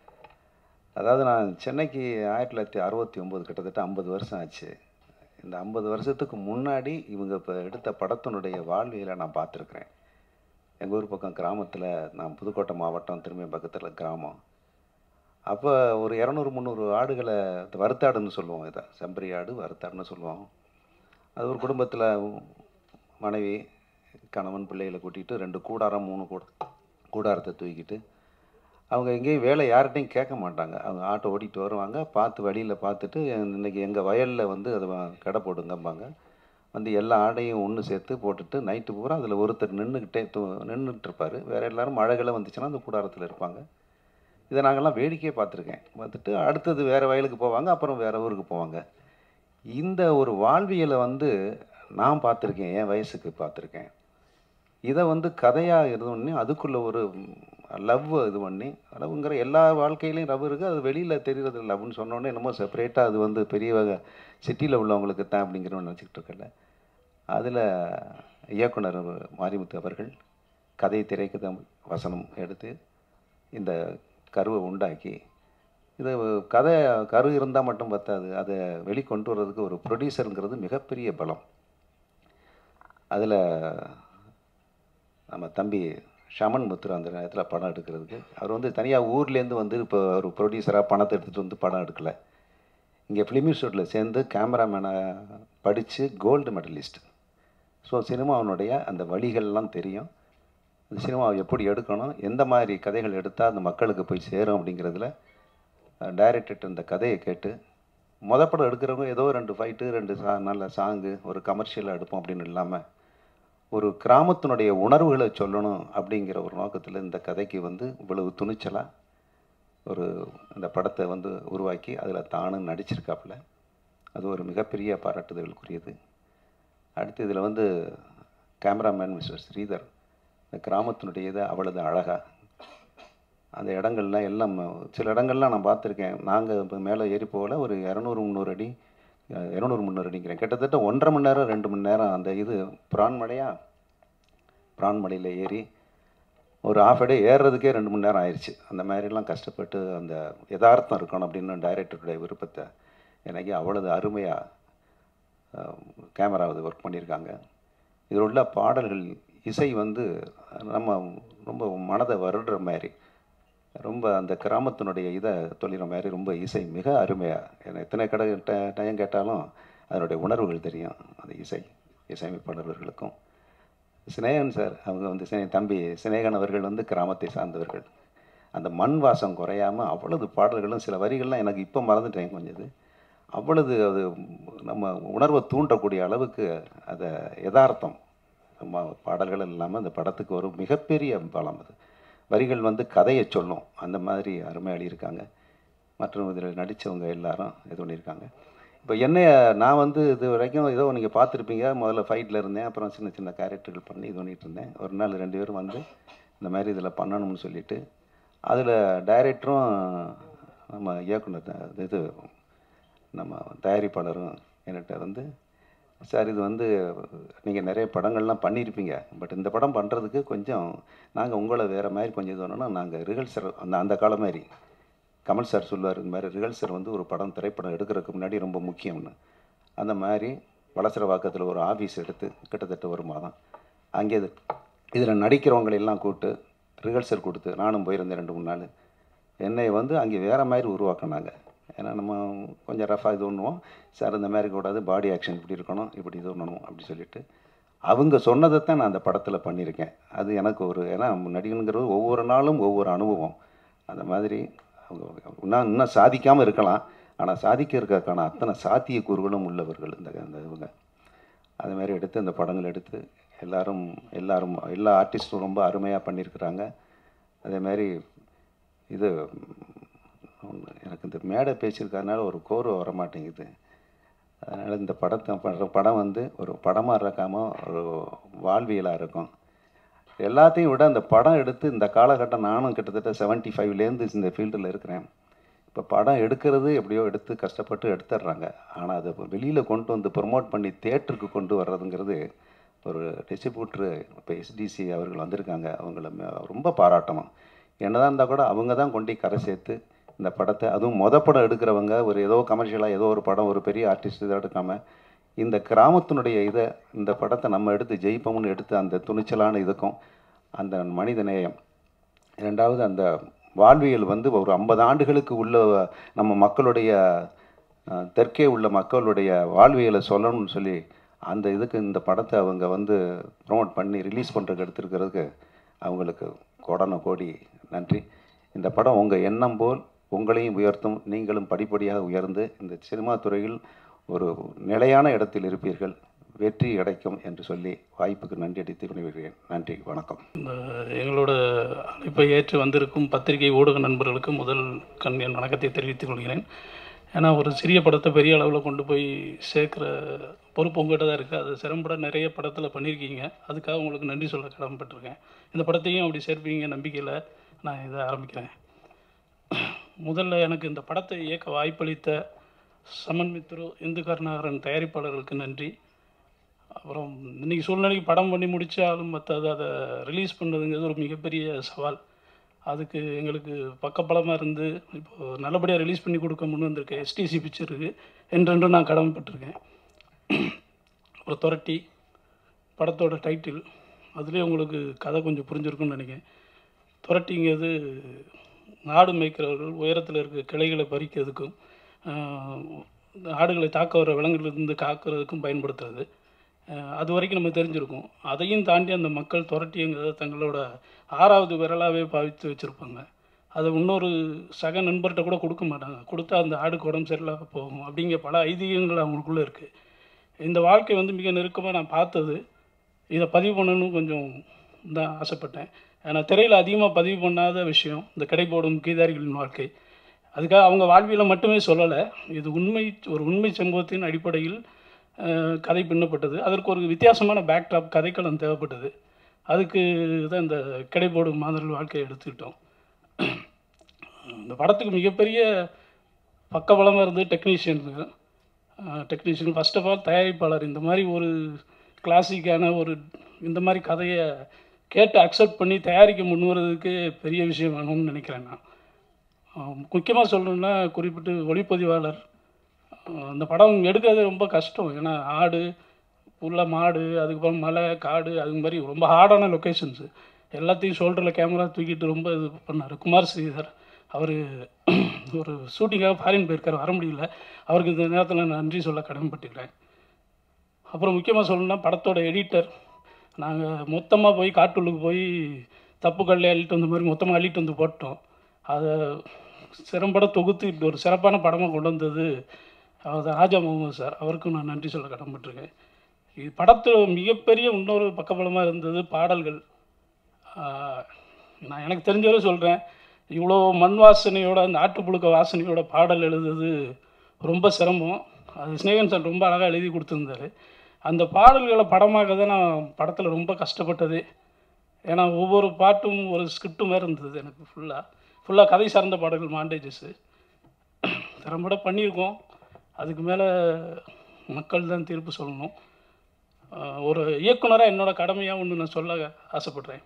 அதாவது நான் சென்னைக்கு ஆயிரத்தி தொள்ளாயிரத்தி அறுபத்தி ஒம்பது கிட்டத்தட்ட ஐம்பது வருஷம் ஆச்சு இந்த ஐம்பது வருஷத்துக்கு முன்னாடி இவங்க இப்போ எடுத்த படத்தினுடைய வாழ்வியலை நான் பார்த்துருக்குறேன் எங்கள் ஊர் பக்கம் கிராமத்தில் நான் புதுக்கோட்டை மாவட்டம் திரும்பிய பக்கத்தில் கிராமம் அப்போ ஒரு இரநூறு முந்நூறு ஆடுகளை இந்த வறுத்தாடுன்னு சொல்லுவோம் இதை செம்பரி ஆடு வறுத்தாடுன்னு சொல்லுவோம் அது ஒரு குடும்பத்தில் மனைவி கணவன் பிள்ளைகளை கூட்டிகிட்டு ரெண்டு கூடாரம் மூணு கூட கூடாரத்தை தூக்கிட்டு அவங்க எங்கேயும் வேலை யார்கிட்டையும் கேட்க மாட்டாங்க அவங்க ஆட்டோ ஓட்டிகிட்டு வருவாங்க பார்த்து வழியில் பார்த்துட்டு இன்னைக்கு எங்கள் வயலில் வந்து அதை வா- கடை போடுங்கம்பாங்க வந்து எல்லா ஆடையும் ஒன்று சேர்த்து போட்டுட்டு நைட்டு பூரா அதில் ஒருத்தர் நின்றுக்கிட்டே தூ நின்றுட்டு இருப்பார் வேறு எல்லாரும் மழைகளை வந்துச்சுன்னா அந்த கூடாரத்தில் இருப்பாங்க இதை நாங்கள்லாம் வேடிக்கையே பார்த்துருக்கேன் பார்த்துட்டு அடுத்தது வேறு வயலுக்கு போவாங்க அப்புறம் வேறு ஊருக்கு போவாங்க இந்த ஒரு வாழ்வியலை வந்து நான் பார்த்துருக்கேன் என் வயசுக்கு பார்த்துருக்கேன் இதை வந்து கதையாக இருந்தோடனே அதுக்குள்ளே ஒரு லவ் இது பண்ணி லவ்ங்கிற எல்லா வாழ்க்கையிலையும் லவ் இருக்குது அது வெளியில் தெரிகிறது லவ்னு சொன்னோடனே என்னமோ செப்பரேட்டாக அது வந்து பெரிய வகை சிட்டியில் உள்ளவங்களுக்கு தான் அப்படிங்கிற நினச்சிக்கிட்டு இருக்கல அதில் இயக்குனர் மாரிமுத்து அவர்கள் கதை திரைக்கதை வசனம் எடுத்து இந்த கருவை உண்டாக்கி இது கதை கரு இருந்தால் மட்டும் பத்தாது அதை வெளிக்கொண்டு வர்றதுக்கு ஒரு ப்ரொடியூசருங்கிறது மிகப்பெரிய பலம் அதில் நம்ம தம்பி ஷமன் முத்துரு அந்த நேரத்தில் படம் எடுக்கிறதுக்கு அவர் வந்து தனியாக ஊர்லேருந்து வந்து இப்போ ஒரு ப்ரொடியூசராக பணத்தை எடுத்துகிட்டு வந்து படம் எடுக்கலை இங்கே ஃபிலிம் இன்ஸ்டியூட்டில் சேர்ந்து கேமராமேனை படித்து கோல்டு மெடலிஸ்ட் ஸோ சினிமாவினுடைய அந்த வழிகள்லாம் தெரியும் அந்த சினிமாவை எப்படி எடுக்கணும் எந்த மாதிரி கதைகள் எடுத்தால் அந்த மக்களுக்கு போய் சேரும் அப்படிங்கிறதுல டைரக்டர் இந்த கதையை கேட்டு மொத படம் எடுக்கிறவங்க ஏதோ ரெண்டு ஃபைட்டு ரெண்டு சா நல்ல சாங்கு ஒரு கமர்ஷியலாக எடுப்போம் அப்படின்னு இல்லாமல் ஒரு கிராமத்தினுடைய உணர்வுகளை சொல்லணும் அப்படிங்கிற ஒரு நோக்கத்தில் இந்த கதைக்கு வந்து இவ்வளவு துணிச்சலாக ஒரு இந்த படத்தை வந்து உருவாக்கி அதில் தானும் நடிச்சிருக்காப்புல அது ஒரு மிகப்பெரிய பாராட்டுதலுக்குரியது அடுத்து இதில் வந்து கேமராமேன் மிஸ்டர் ஸ்ரீதர் இந்த கிராமத்தினுடைய இதை அவ்வளவு அழகாக அந்த இடங்கள்லாம் எல்லாம் சில இடங்கள்லாம் நான் பார்த்துருக்கேன் நாங்கள் இப்போ மேலே ஏறி போகல ஒரு இரநூறு முந்நூறு அடி அஹ், இரநூறு முந்நூறு அடிங்கிறேன் கிட்டத்தட்ட ஒன்றரை மணி நேரம் ரெண்டு மணி நேரம் அந்த இது பிரான்மலையா பிரான்மலையில் ஏறி ஒரு ஆஃப் டே ஏறுறதுக்கே ரெண்டு மணி நேரம் ஆயிடுச்சு அந்த மாதிரிலாம் கஷ்டப்பட்டு அந்த யதார்த்தம் இருக்கணும் அப்படின்னு டைரக்டருடைய விருப்பத்தை எனக்கு அவ்வளவு அருமையாக கேமரா இது ஒர்க் பண்ணியிருக்காங்க இதில் உள்ள பாடல்கள் இசை வந்து நம்ம ரொம்ப மனதை வருடுற மாதிரி ரொம்ப அந்த கிராமத்தினுடைய இதை தொழிற மாதிரி ரொம்ப இசை மிக அருமையாக ஏன்னா எத்தனை கடை ட- டயம் கேட்டாலும் அதனுடைய உணர்வுகள் தெரியும் அந்த இசை இசையமைப்பாளர்களுக்கும் சினேகன் சார் அவங்க வந்து சினே தம்பி சினேகன் அவர்கள் வந்து கிராமத்தை சார்ந்தவர்கள் அந்த மண் வாசம் குறையாமல் அவ்வளவு பாடல்களும் சில வரிகள்லாம் எனக்கு இப்போ மறந்துட்டேன் கொஞ்சம் இது அவ்வளவு அது நம்ம உணர்வை தூண்டக்கூடிய அளவுக்கு அதை யதார்த்தம் நம்ம பாடல்கள் இல்லாமல் அந்த படத்துக்கு ஒரு மிகப்பெரிய பலம் அது வரிகள் வந்து கதையை சொல்லும் அந்த மாதிரி அருமையாக எழுதியிருக்காங்க மற்றும் இதில் நடித்தவங்க எல்லாரும் இது பண்ணியிருக்காங்க இப்போ என்னைய நான் வந்து இது வரைக்கும் ஏதோ நீங்கள் பார்த்துருப்பீங்க முதல்ல ஃபைட்டில் இருந்தேன் அப்புறம் சின்ன சின்ன கேரக்டர்கள் பண்ணி இது பண்ணிட்டு இருந்தேன் ஒரு நாள் ரெண்டு பேரும் வந்து இந்த மாதிரி இதில் பண்ணணும்னு சொல்லிட்டு அதில் டைரக்டரும் நம்ம இயக்குனர் தான் இது நம்ம தயாரிப்பாளரும் என்கிட்ட வந்து சார் இது வந்து நீங்கள் நிறைய படங்கள்லாம் பண்ணியிருப்பீங்க பட் இந்த படம் பண்ணுறதுக்கு கொஞ்சம் நாங்கள் உங்களை வேறு மாதிரி கொஞ்சம் இது பண்ணோன்னா நாங்கள் ரிஹர்சல் அந்த அந்த காலம் மாதிரி கமல் சார் சொல்லுவார் இந்த மாதிரி ரிஹர்சல் வந்து ஒரு படம் திரைப்படம் எடுக்கிறதுக்கு முன்னாடி ரொம்ப முக்கியம்னு அந்த மாதிரி வளசரவாக்கத்தில் ஒரு ஆஃபீஸ் எடுத்து கிட்டத்தட்ட ஒரு மாதம் அங்கே இது இதில் நடிக்கிறவங்களை எல்லாம் கூப்பிட்டு ரிஹர்சல் கொடுத்து நானும் போயிருந்தேன் ரெண்டு மூணு நாள் என்னை வந்து அங்கே வேறு மாதிரி உருவாக்குனாங்க ஏன்னா நம்ம கொஞ்சம் ரஃபாக இது பண்ணுவோம் சார் இந்த மாதிரி கூடாது பாடி ஆக்ஷன் இப்படி இருக்கணும் இப்படி இது பண்ணணும் அப்படி சொல்லிட்டு அவங்க சொன்னதை தான் நான் அந்த படத்தில் பண்ணியிருக்கேன் அது எனக்கு ஒரு ஏன்னா நடிகனுங்கிறது ஒவ்வொரு நாளும் ஒவ்வொரு அனுபவம் அந்த மாதிரி அவங்க இன்னும் இன்னும் சாதிக்காமல் இருக்கலாம் ஆனால் சாதிக்கிறதுக்கான அத்தனை சாத்தியக்கூறுகளும் உள்ளவர்கள் இந்த இந்த இவங்க அது மாதிரி எடுத்து இந்த படங்கள் எடுத்து எல்லாரும் எல்லாரும் எல்லா ஆர்டிஸ்ட்டும் ரொம்ப அருமையாக பண்ணியிருக்கிறாங்க அதே மாதிரி இது ம், எனக்கு இந்த மேடை பேசியிருக்கறதுனால ஒரு கோர்வை வர மாட்டேங்குது அதனால் இந்த படத்தை படுற படம் வந்து ஒரு படமாக இருக்காமல் ஒரு வாழ்வியலாக இருக்கும் எல்லாத்தையும் விட அந்த படம் எடுத்து இந்த காலகட்டம் நானும் கிட்டத்தட்ட செவன்ட்டி ஃபைவ்லேருந்து இந்த ஃபீல்டில் இருக்கிறேன் இப்போ படம் எடுக்கிறது எப்படியோ எடுத்து கஷ்டப்பட்டு எடுத்துடுறாங்க ஆனால் அதை வெளியில் கொண்டு வந்து ப்ரொமோட் பண்ணி தேட்டருக்கு கொண்டு வர்றதுங்கிறது ஒரு டிஸ்ட்ரிபியூட்ரு இப்போ எஸ்டிசி அவர்கள் வந்திருக்காங்க அவங்கள ம- ரொம்ப பாராட்டணும் என்னதான் இருந்தால் கூட அவங்க தான் கொண்டு போய் கரை சேர்த்து இந்த படத்தை அதுவும் மொத படம் எடுக்கிறவங்க ஒரு ஏதோ கமர்ஷியலாக ஏதோ ஒரு படம் ஒரு பெரிய ஆர்டிஸ்ட் இதை எடுக்காமல் இந்த கிராமத்தினுடைய இதை இந்த படத்தை நம்ம எடுத்து ஜெயிப்போம்னு எடுத்து அந்த துணிச்சலான இதுக்கும் அந்த மனித நேயம் இரண்டாவது அந்த வாழ்வியல் வந்து ஒரு ஐம்பது ஆண்டுகளுக்கு உள்ள நம்ம மக்களுடைய அஹ், தெற்கே உள்ள மக்களுடைய வாழ்வியலை சொல்லணும்னு சொல்லி அந்த இதுக்கு இந்த படத்தை அவங்க வந்து ப்ரோமோட் பண்ணி ரிலீஸ் பண்ணுறதுக்கு எடுத்திருக்கிறதுக்கு அவங்களுக்கு கோடான கோடி நன்றி இந்த படம் உங்கள் எண்ணம் போல் உங்களையும் உயர்த்தும் நீங்களும் படிப்படியாக உயர்ந்து இந்த சினிமா துறையில் ஒரு நிலையான இடத்தில் இருப்பீர்கள் வெற்றி கிடைக்கும் என்று சொல்லி வாய்ப்புக்கு நன்றி அடித்து விடைபெறுகிறேன் நன்றி வணக்கம் இந்த எங்களோட அழைப்பை ஏற்று வந்திருக்கும் பத்திரிகை ஊடக நண்பர்களுக்கு முதல் கண் என் வணக்கத்தை தெரிவித்துக் கொள்கிறேன் ஏன்னா ஒரு சிறிய படத்தை பெரிய அளவில் கொண்டு போய் சேர்க்குற பொறுப்பு உங்கள்கிட்ட தான் இருக்குது அது சிறம்பட நிறைய படத்தில் பண்ணியிருக்கீங்க அதுக்காக உங்களுக்கு நன்றி சொல்ல கடமைப்பட்டிருக்கேன் இந்த படத்தையும் அப்படி சேர்ப்பீங்க நம்பிக்கையில் நான் இதை ஆரம்பிக்கிறேன் முதல்ல எனக்கு இந்த படத்தை இயக்க வாய்ப்பளித்த சமன் மித்ரு இந்து கருணாகரன் தயாரிப்பாளர்களுக்கு நன்றி அப்புறம் இன்னைக்கு சூழ்நிலைக்கு படம் பண்ணி முடித்தாலும் மற்றது அதை ரிலீஸ் பண்ணுறதுங்கிறது ஒரு மிகப்பெரிய சவால் அதுக்கு எங்களுக்கு பக்கபலமாக இருந்து இப்போ நல்லபடியாக ரிலீஸ் பண்ணி கொடுக்க முன் வந்திருக்கேன் எஸ்டிசி பிக்சருக்கு என்றென்றும் நான் கடமைப்பட்டிருக்கேன் அப்புறம் துரட்டி படத்தோட டைட்டில் அதுலேயே உங்களுக்கு கதை கொஞ்சம் புரிஞ்சிருக்கும்னு நினைக்கிறேன் துரட்டிங்கிறது ஆடு மேய்க்கிறவர்கள் உயரத்தில் இருக்க கிளைகளை பறிக்கிறதுக்கும் ஆஹ், ஆடுகளை தாக்க வர விலங்குகளிலிருந்து காக்கிறதுக்கும் பயன்படுத்துறது ஆஹ், அது வரைக்கும் நம்ம தெரிஞ்சிருக்கும் அதையும் தாண்டி அந்த மக்கள் துரட்டிங்கிறத தங்களோட ஆறாவது விரலாகவே பாவித்து வச்சுருப்பாங்க அதை இன்னொரு சக நண்பர்கிட்ட கூட கொடுக்க மாட்டாங்க கொடுத்தா அந்த ஆடுக்கு உடம்பு சரியில்லாம போகும் அப்படிங்கிற பல ஐதீகங்கள் அவங்களுக்குள்ளே இருக்குது இந்த வாழ்க்கை வந்து மிக நெருக்கமாக நான் பார்த்தது இதை பதிவு பண்ணணும்னு கொஞ்சம் தான் ஆசைப்பட்டேன் ஏன்னா திரையில் அதிகமாக பதிவு பண்ணாத விஷயம் இந்த கடைபோடும் கீதாரிகளின் வாழ்க்கை அதுக்காக அவங்க வாழ்வியலை மட்டுமே சொல்லலை இது உண்மை ஒரு உண்மை சம்பவத்தின் அடிப்படையில் அஹ், கதை பின்னப்பட்டது அதற்கு ஒரு வித்தியாசமான பேக்ட்ராப் கதைக்களம் தேவைப்பட்டது அதுக்கு தான் இந்த கடைபோடும் மாதர்கள் வாழ்க்கையை எடுத்துக்கிட்டோம் இந்த படத்துக்கு மிகப்பெரிய பக்கபலமாக இருந்து டெக்னீஷியனுங்க டெக்னீஷியன் ஃபர்ஸ்ட் ஆஃப் ஆல் தயாரிப்பாளர் இந்த மாதிரி ஒரு கிளாசிக்கான ஒரு இந்த மாதிரி கதையை கேட்டு அக்செப்ட் பண்ணி தயாரிக்க முன்வரதுக்கு பெரிய விஷயம் வேணும்னு நினைக்கிறேன் நான் முக்கியமாக சொல்லணும்னா குறிப்பிட்டு ஒளிப்பதிவாளர் ஆஹ் இந்த படம் எடுக்கிறது ரொம்ப கஷ்டம் ஏன்னா ஆடு உள்ள மாடு அதுக்கப்புறம் மலை காடு அது மாதிரி ரொம்ப ஹார்டான லொக்கேஷன்ஸு எல்லாத்தையும் ஷோல்டரில் கேமரா தூக்கிட்டு ரொம்ப இது பண்ணார் குமார் ஸ்ரீதர் அவர் ஒரு ஷூட்டிங்காக ஃபாரின் போயிருக்கார் வர முடியல அவருக்கு இந்த நேரத்தில் நான் நன்றி சொல்ல கடமைப்பட்டுக்கிறேன் அப்புறம் முக்கியமாக சொல்லணும்னா படத்தோட எடிட்டர் நாங்கள் மொத்தமாக போய் காட்டுள்ளுக்கு போய் தப்பு கல்லை அள்ளிட்டு வந்த மாதிரி மொத்தமாக அள்ளிட்டு வந்து போட்டோம் அதை சிறம்பட தொகுத்து இப்படி ஒரு சிறப்பான படமாக கொண்டு வந்தது அவர் ராஜா முகமது சார் அவருக்கும் நான் நன்றி சொல்ல கடமைப்பட்டிருக்கேன் இது படத்தில் மிகப்பெரிய இன்னொரு பக்கபலமாக இருந்தது பாடல்கள் ஆஹ் நான் எனக்கு தெரிஞ்சவரை சொல்கிறேன் இவ்வளோ மண் வாசனையோட அந்த ஆட்டுப்புழுக்க வாசனையோட பாடல் எழுதுறது ரொம்ப சிரமம் அது ஸ்னேகன் சார் ரொம்ப அழகாக எழுதி கொடுத்துருந்தாரு அந்த பாடல்களை படமாக்க தான் நான் படத்தில் ரொம்ப கஷ்டப்பட்டது ஏன்னா ஒவ்வொரு பாட்டும் ஒரு ஸ்கிரிப்டும் வேறு இருந்தது எனக்கு ஃபுல்லாக ஃபுல்லாக கதை சார்ந்த பாடல்கள் மாண்டேஜஸ்ஸு திறம்பட பண்ணியிருக்கோம் அதுக்கு மேலே மக்கள் தான் தீர்ப்பு சொல்லணும் ஆஹ் ஒரு இயக்குனராக என்னோட கடமையாக ஒன்று நான் சொல்ல ஆசைப்படுறேன்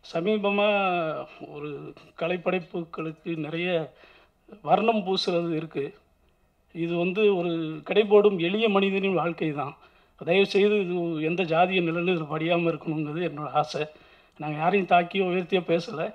சமீபமாக ஒரு கலைப்படைப்புகளுக்கு நிறைய வர்ணம் பூசுறது இருக்குது இது வந்து ஒரு கடைபோடும் எளிய மனிதனின் வாழ்க்கை தான் தயவுசெய்து இது எந்த ஜாதிய நிலையிலும் இது படியாமல் இருக்கணுங்கிறது என்னோட ஆசை நாங்கள் யாரையும் தாக்கியோ உயர்த்தியோ பேசலை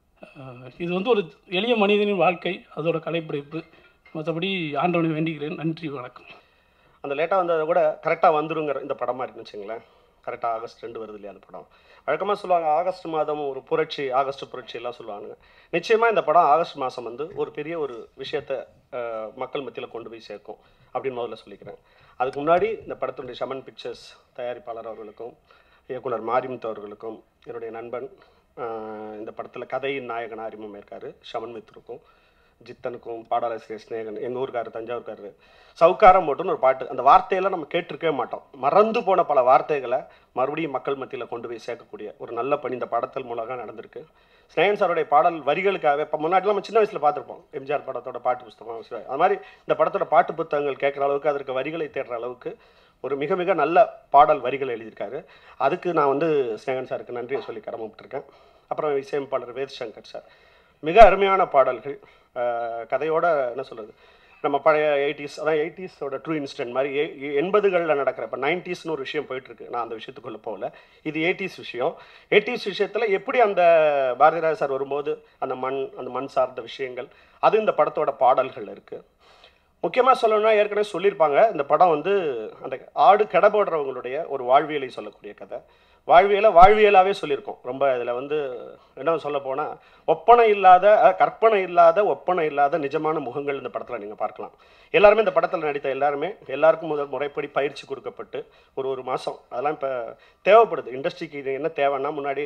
இது வந்து ஒரு எளிய மனிதனின் வாழ்க்கை அதோட கலைப்படைப்பு மற்றபடி ஆண்டவனை வேண்டிக்கிறேன் நன்றி வணக்கம் அந்த லேட்டாக வந்ததை கூட கரெக்டாக வந்துருங்கிற இந்த படமாக இருக்குன்னு வச்சுங்களேன் கரெக்டாக ஆகஸ்ட் ரெண்டு வருது இல்லையா அந்த படம் வழக்கமாக சொல்லுவாங்க ஆகஸ்ட் மாதம் ஒரு புரட்சி ஆகஸ்ட் புரட்சி எல்லாம் சொல்லுவாங்க நிச்சயமாக இந்த படம் ஆகஸ்ட் மாதம் வந்து ஒரு பெரிய ஒரு விஷயத்தை அஹ், மக்கள் மத்தியில் கொண்டு போய் சேர்க்கும் அப்படின்னு முதல்ல சொல்லிக்கிறேன் அதுக்கு முன்னாடி இந்த படத்தினுடைய ஷமன் பிக்சர்ஸ் தயாரிப்பாளர் அவர்களுக்கும் இயக்குனர் மாரிமுத்து அவர்களுக்கும் என்னுடைய நண்பன் அஹ், இந்த படத்தில் கதையின் நாயகன் அறிமுகம் இருக்கார் ஷமன் மித்ருக்கும் ஜித்தனுக்கும் பாடாலாசிரியர் ஸ்நேகன் எங்கள் ஊருக்காரர் தஞ்சாவூர்காரர் சவுக்காரம் போட்டுன்னு ஒரு பாட்டு அந்த வார்த்தையெல்லாம் நம்ம கேட்டிருக்கவே மாட்டோம் மறந்து போன பல வார்த்தைகளை மறுபடியும் மக்கள் மத்தியில் கொண்டு போய் சேர்க்கக்கூடிய ஒரு நல்ல பணி இந்த படத்தில் மூலமாக நடந்திருக்கு ஸ்னேகன் சாருடைய பாடல் வரிகளுக்காகவே இப்போ முன்னாடிலாம் நம்ம சின்ன வயசில் பார்த்துருப்போம் எம்ஜிஆர் படத்தோட பாட்டு புஸ்தகம் சிவா. அது மாதிரி இந்த படத்தோட பாட்டு புத்தகங்கள் கேட்குற அளவுக்கு அதற்கு வரிகளை தேடுற அளவுக்கு ஒரு மிக மிக நல்ல பாடல் வரிகள் எழுதியிருக்காரு அதுக்கு நான் வந்து ஸ்னேகன் சாருக்கு நன்றியை சொல்லி கடமைப்பட்டிருக்கேன் அப்புறம் இசையமைப்பாளர் வேத் சங்கர் சார் மிக அருமையான பாடல்கள் அஹ் கதையோட என்ன சொல்கிறது நம்ம பழைய எயிட்டிஸ் அதான் எயிட்டிஸோட ட்ரூ இன்ஸ்டன்ட் மாதிரி எ- எண்பதுகளில் நடக்கிற இப்போ நைன்டிஸ்னு ஒரு விஷயம் போயிட்டுருக்கு நான் அந்த விஷயத்துக்குள்ளே போகல இது எயிட்டிஸ் விஷயம் எயிட்டிஸ் விஷயத்தில் எப்படி அந்த பாரதிராஜ சார் வரும்போது அந்த மண் அந்த மண் சார்ந்த விஷயங்கள் அது இந்த படத்தோட பாடல்கள் இருக்குது முக்கியமாக சொல்லணும்னா ஏற்கனவே சொல்லியிருப்பாங்க இந்த படம் வந்து அந்த ஆடு கடை போடுறவங்களுடைய ஒரு வாழ்வியலை சொல்லக்கூடிய கதை வாழ்வியலை வாழ்வியலாகவே சொல்லியிருக்கோம் ரொம்ப இதில் வந்து என்ன சொல்ல போனால் ஒப்பனை இல்லாத அஹ், கற்பனை இல்லாத ஒப்பனை இல்லாத நிஜமான முகங்கள் இந்த படத்தில் நீங்கள் பார்க்கலாம் எல்லாருமே இந்த படத்தில் நடித்த எல்லாருமே எல்லாருக்கும் முதல் முறைப்படி பயிற்சி கொடுக்கப்பட்டு ஒரு ஒரு மாதம் அதெல்லாம் இப்போ தேவைப்படுது இண்டஸ்ட்ரிக்கு இது என்ன தேவைன்னா முன்னாடி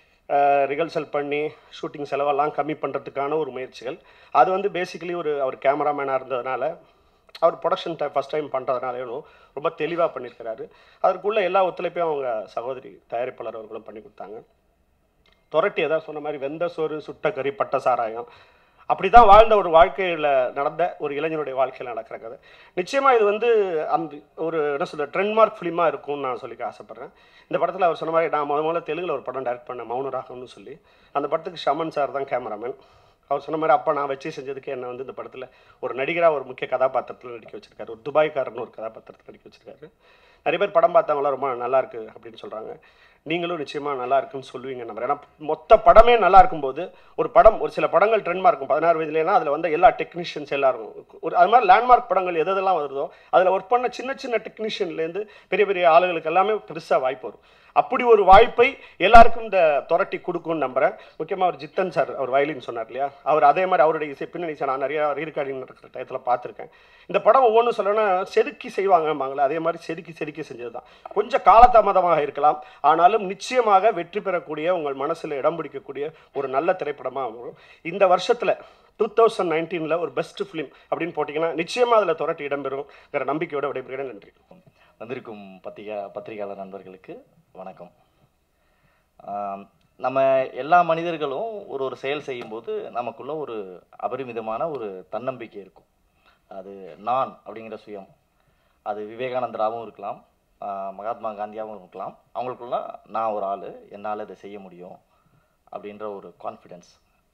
ரிகல்சல் பண்ணி ஷூட்டிங் செலவெல்லாம் கம்மி பண்ணுறதுக்கான ஒரு முயற்சிகள் அது வந்து பேசிக்கலி ஒரு அவர் கேமராமேனாக இருந்ததுனால அவர் ப்ரொடக்ஷன் டைம் ஃபஸ்ட் டைம் பண்ணுறதுனாலும் ரொம்ப தெளிவாக பண்ணியிருக்கிறாரு அதற்குள்ள எல்லா ஒத்துழைப்பையும் அவங்க சகோதரி தயாரிப்பாளர் அவர்களும் பண்ணி கொடுத்தாங்க துரட்டி ஏதாவது சொன்ன மாதிரி வெந்த சோறு சுட்ட கறி பட்ட சாராயம் அப்படி தான் வாழ்ந்த ஒரு வாழ்க்கையில் நடந்த ஒரு இளைஞனுடைய வாழ்க்கையில் நடக்கிற கதை நிச்சயமாக இது வந்து அந்த ஒரு என்ன சொல்ற ட்ரெண்ட்மார்க் ஃபிலிமாக இருக்கும்னு நான் சொல்லிக்க ஆசைப்பட்றேன் இந்த படத்தில் அவர் சொன்ன மாதிரி நான் முத முதல்ல தெலுங்குல ஒரு படம் டைரக்ட் பண்ணேன் மௌனராகம்னு சொல்லி அந்த படத்துக்கு ஷமன் சார் தான் கேமராமேன் அவர் சொன்ன மாதிரி அப்போ நான் வச்சு செஞ்சதுக்கு என்ன வந்து இந்த படத்தில் ஒரு நடிகராக ஒரு முக்கிய கதாபாத்திரத்தில் நடிக்க வச்சிருக்காரு ஒரு துபாய்க்காரன் ஒரு கதாபாத்திரத்தில் நடிக்க வச்சிருக்காரு நிறைய பேர் படம் பார்த்தவங்களாம் ரொம்ப நல்லா இருக்கு அப்படின்னு சொல்கிறாங்க நீங்களும் நிச்சயமாக நல்லா இருக்குன்னு சொல்லுவீங்க நம்புறேன் ஏன்னா மொத்த படமே நல்லா இருக்கும்போது ஒரு படம் ஒரு சில படங்கள் ட்ரெண்ட்மார்க் இருக்கும் பதினாறு வயதுலேனா அதில் வந்து எல்லா டெக்னீஷியன்ஸ் எல்லாரும் ஒரு அது மாதிரி லேண்ட்மார்க் படங்கள் எது எதெல்லாம் வருதோ அதில் ஒர்க் பண்ண சின்ன சின்ன டெக்னீஷியன்லேருந்து பெரிய பெரிய ஆளுகளுக்கு எல்லாமே பெருசாக வாய்ப்பு வரும் அப்படி ஒரு வாய்ப்பை எல்லாருக்கும் இந்த துரட்டி கொடுக்கும்னு நம்புறேன் முக்கியமாக அவர் ஜித்தன் சார் அவர் வயலின் சொன்னார் இல்லையா அவர் அதே மாதிரி அவருடைய இசை பின்னணி இசை நான் நிறையா ரீரெக்கார்டிங் நடக்கிற டயத்தில் பார்த்துருக்கேன் இந்த படம் ஒவ்வொன்றும் சொல்லணும்னா செதுக்கி செய்வாங்கம்பாங்களே அதே மாதிரி செதுக்கி செதுக்கி செஞ்சது தான் கொஞ்சம் காலதாமதமாக இருக்கலாம் ஆனாலும் நிச்சயமாக வெற்றி பெறக்கூடிய உங்கள் மனசில் இடம் பிடிக்கக்கூடிய ஒரு நல்ல திரைப்படமாக வரும் இந்த வருஷத்தில் டூ தௌசண்ட் நைன்டீனில் ஒரு பெஸ்ட் ஃபிலிம் அப்படின்னு போட்டிங்கன்னா நிச்சயமாக அதில் துரட்டி இடம்பெறுங்கிற நம்பிக்கையோட விடைபெறுகிறேன் நன்றி வந்திருக்கும் பத்திரிகா பத்திரிகையாளர் நண்பர்களுக்கு வணக்கம் ஆம், நம்ம எல்லா மனிதர்களும் ஒரு ஒரு செயல் செய்யும்போது நமக்குள்ள ஒரு அபரிமிதமான ஒரு தன்னம்பிக்கை இருக்கும் அது நான் அப்படிங்கிற சுயம் அது விவேகானந்தராகவும் இருக்கலாம் ஆ, மகாத்மா காந்தியாகவும் இருக்கலாம் அவங்களுக்குள்ள நான் ஒரு ஆள் என்னால் இதை செய்ய முடியும் அப்படின்ற ஒரு கான்ஃபிடென்ஸ்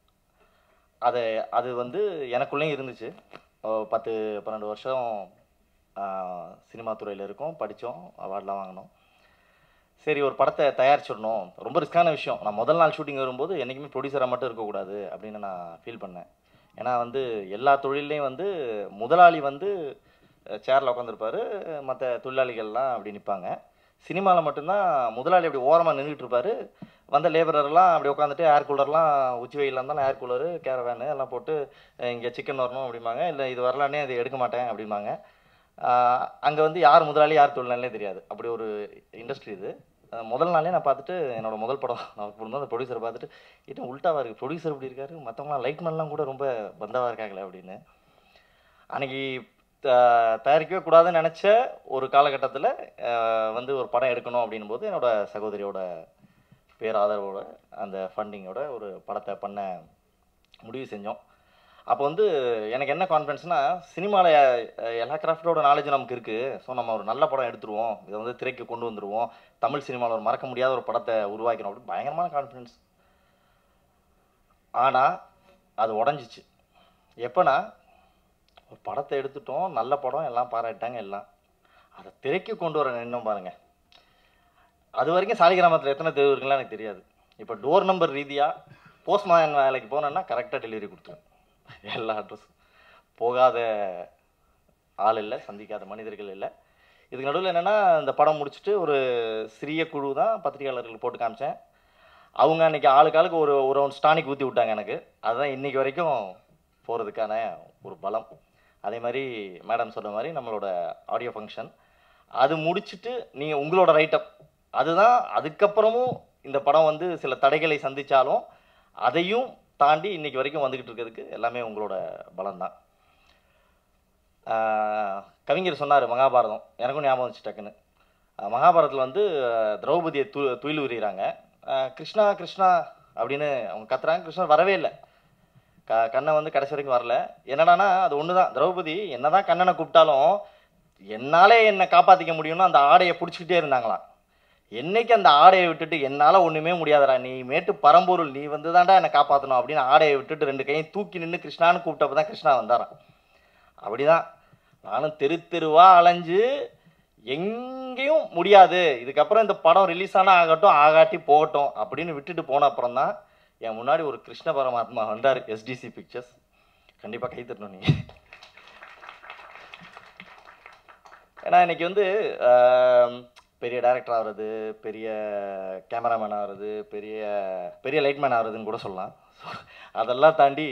அதை அது வந்து எனக்குள்ளேயும் இருந்துச்சு ஓ, பத்து பன்னெண்டு வருஷம் சினிமா துறையில் இருக்கோம் படித்தோம் அவார்ட்லாம் வாங்கினோம் சரி ஒரு படத்தை தயாரிச்சிடணும் ரொம்ப ரிஸ்க்கான விஷயம் நான் முதல் நாள் ஷூட்டிங் வரும்போது என்றைக்குமே ப்ரொடியூசராக மட்டும் இருக்கக்கூடாது அப்படின்னு நான் ஃபீல் பண்ணேன் ஏன்னா வந்து எல்லா தொழிலையும் வந்து முதலாளி வந்து சேரில் உட்காந்துருப்பாரு மற்ற தொழிலாளிகள்லாம் அப்படி நிற்பாங்க சினிமாவில் மட்டும்தான் முதலாளி அப்படி ஓரமாக நின்றுட்டு இருப்பாரு வந்த லேபரர்லாம் அப்படி உட்காந்துட்டு ஏர் கூலர்லாம் உச்சி வெயிலில் இருந்தாலும் ஏர் கூலரு கேரவேனு எல்லாம் போட்டு இங்கே சிக்கன் வரணும் அப்படிம்பாங்க இல்லை இது வரலானே இது எடுக்க மாட்டேன் அப்படிம்பாங்க அங்கே வந்து யார் முதலாளி யார் தொழிலாளினே தெரியாது அப்படி ஒரு இண்டஸ்ட்ரி இது அஹ் முதல் நாளே நான் பார்த்துட்டு என்னோட முதல் படம் நான் போடும்போது அந்த ப்ரொடியூசரை பார்த்துட்டு இது உல்ட்டாவாக இருக்குது ப்ரொடியூசர் இப்படி இருக்காரு மற்றவங்களாம் லைட்மேன்லாம் கூட ரொம்ப பந்தாவாக இருக்காங்களே அப்படின்னு அன்னைக்கு த- தயாரிக்கவே கூடாதுன்னு நினச்ச ஒரு காலகட்டத்தில் வந்து ஒரு படம் எடுக்கணும் அப்படின்னும் போது என்னோட சகோதரியோட பேராதரவோட அந்த ஃபண்டிங்கோட ஒரு படத்தை பண்ண முடிவு செஞ்சோம் அப்போ வந்து எனக்கு என்ன கான்ஃபிடன்ஸ்னா சினிமாவில் எல்லா கிராஃப்டோட நாலேஜும் நமக்கு இருக்குது ஸோ நம்ம ஒரு நல்ல படம் எடுத்துருவோம் இதை வந்து திரைக்கு கொண்டு வந்துருவோம் தமிழ் சினிமாவில் ஒரு மறக்க முடியாத ஒரு படத்தை உருவாக்கிறோம் அப்படின்னு பயங்கரமான கான்ஃபிடன்ஸ் ஆனால் அது உடஞ்சிச்சு எப்போனா ஒரு படத்தை எடுத்துட்டோம் நல்ல படம் எல்லாம் பாராட்டாங்க எல்லாம் அதை திரைக்கு கொண்டு வர நின்னோம் பாருங்க அது வரைக்கும் சாலிகிராமத்தில் எத்தனை தெருவு இருக்குலாம் எனக்கு தெரியாது இப்போ டோர் நம்பர் ரீதியாக போஸ்ட்மேன் வேலைக்கு போனேன்னா கரெக்டாக டெலிவரி கொடுத்துருவேன் எல்லா அட்ரஸும் போகாத ஆள் இல்லை சந்திக்காத மனிதர்கள் இல்லை இதுக்கு நடுவில் என்னென்னா இந்த படம் முடிச்சுட்டு ஒரு சிறிய குழு தான் பத்திரிகையாளர்களுக்கு போட்டு காமிச்சேன் அவங்க அன்னைக்கு ஆளுக்கு ஆளுக்கு ஒரு ஒரு ரவுண்ட் ஸ்டானிக் ஊற்றி விட்டாங்க எனக்கு அதுதான் இன்னைக்கு வரைக்கும் போகிறதுக்கான ஒரு பலம் அதே மாதிரி மேடம் சொன்ன மாதிரி நம்மளோட ஆடியோ ஃபங்க்ஷன் அது முடிச்சுட்டு நீங்கள் உங்களோட ரைட்டப் அதுதான் அதுக்கப்புறமும் இந்த படம் வந்து சில தடைகளை சந்திச்சாலும் அதையும் தாண்டி இன்னைக்கு வரைக்கும் வந்துக்கிட்டு இருக்கிறதுக்கு எல்லாமே உங்களோட பலம்தான் ஆஹ் கவிஞர் சொன்னார் மகாபாரதம் எனக்கும் ஞாபகம் வந்துச்சு டக்குன்னு ஆஹ் மகாபாரதத்தில் வந்து ஆஹ் திரௌபதியை து துயில் உரிகிறாங்க ஆஹ் கிருஷ்ணா கிருஷ்ணா அப்படின்னு அவங்க கத்துறாங்க கிருஷ்ணர் வரவே இல்லை க கண்ணன் வந்து கடைசி வரைக்கும் வரல என்னடானா அது ஒன்று தான் திரௌபதி என்னதான் கண்ணனை கூப்பிட்டாலும் என்னாலே என்னை காப்பாற்றிக்க முடியும்னு அந்த ஆடையை பிடிச்சிக்கிட்டே இருந்தாங்களாம் என்னைக்கு அந்த ஆடையை விட்டுட்டு என்னால் ஒன்றுமே முடியாதுடா நீ மேட்டு பரம்பொருள் நீ வந்து தான்டா என்னை காப்பாற்றணும் அப்படின்னு ஆடையை விட்டுட்டு ரெண்டு கையும் தூக்கி நின்று கிருஷ்ணான்னு கூப்பிட்டப்ப தான் கிருஷ்ணா வந்தாராம் அப்படிதான் நானும் தெரு தெருவா அலைஞ்சு எங்கேயும் முடியாது இதுக்கப்புறம் இந்த படம் ரிலீஸ் ஆனால் ஆகட்டும் ஆகாட்டி போகட்டும் அப்படின்னு விட்டுட்டு போன அப்புறம் தான் என் முன்னாடி ஒரு கிருஷ்ண பரமாத்மா வந்தார் எஸ்டிசி பிக்சர்ஸ் கண்டிப்பாக கை தட்டணும் நீங்கள் ஏன்னா இன்னைக்கு வந்து ஆம், பெரிய டைரக்டர் ஆகிறது பெரிய கேமராமேன் ஆகிறது பெரிய பெரிய லைட்மேன் ஆகிறதுன்னு கூட சொல்லலாம் அதெல்லாம் தாண்டி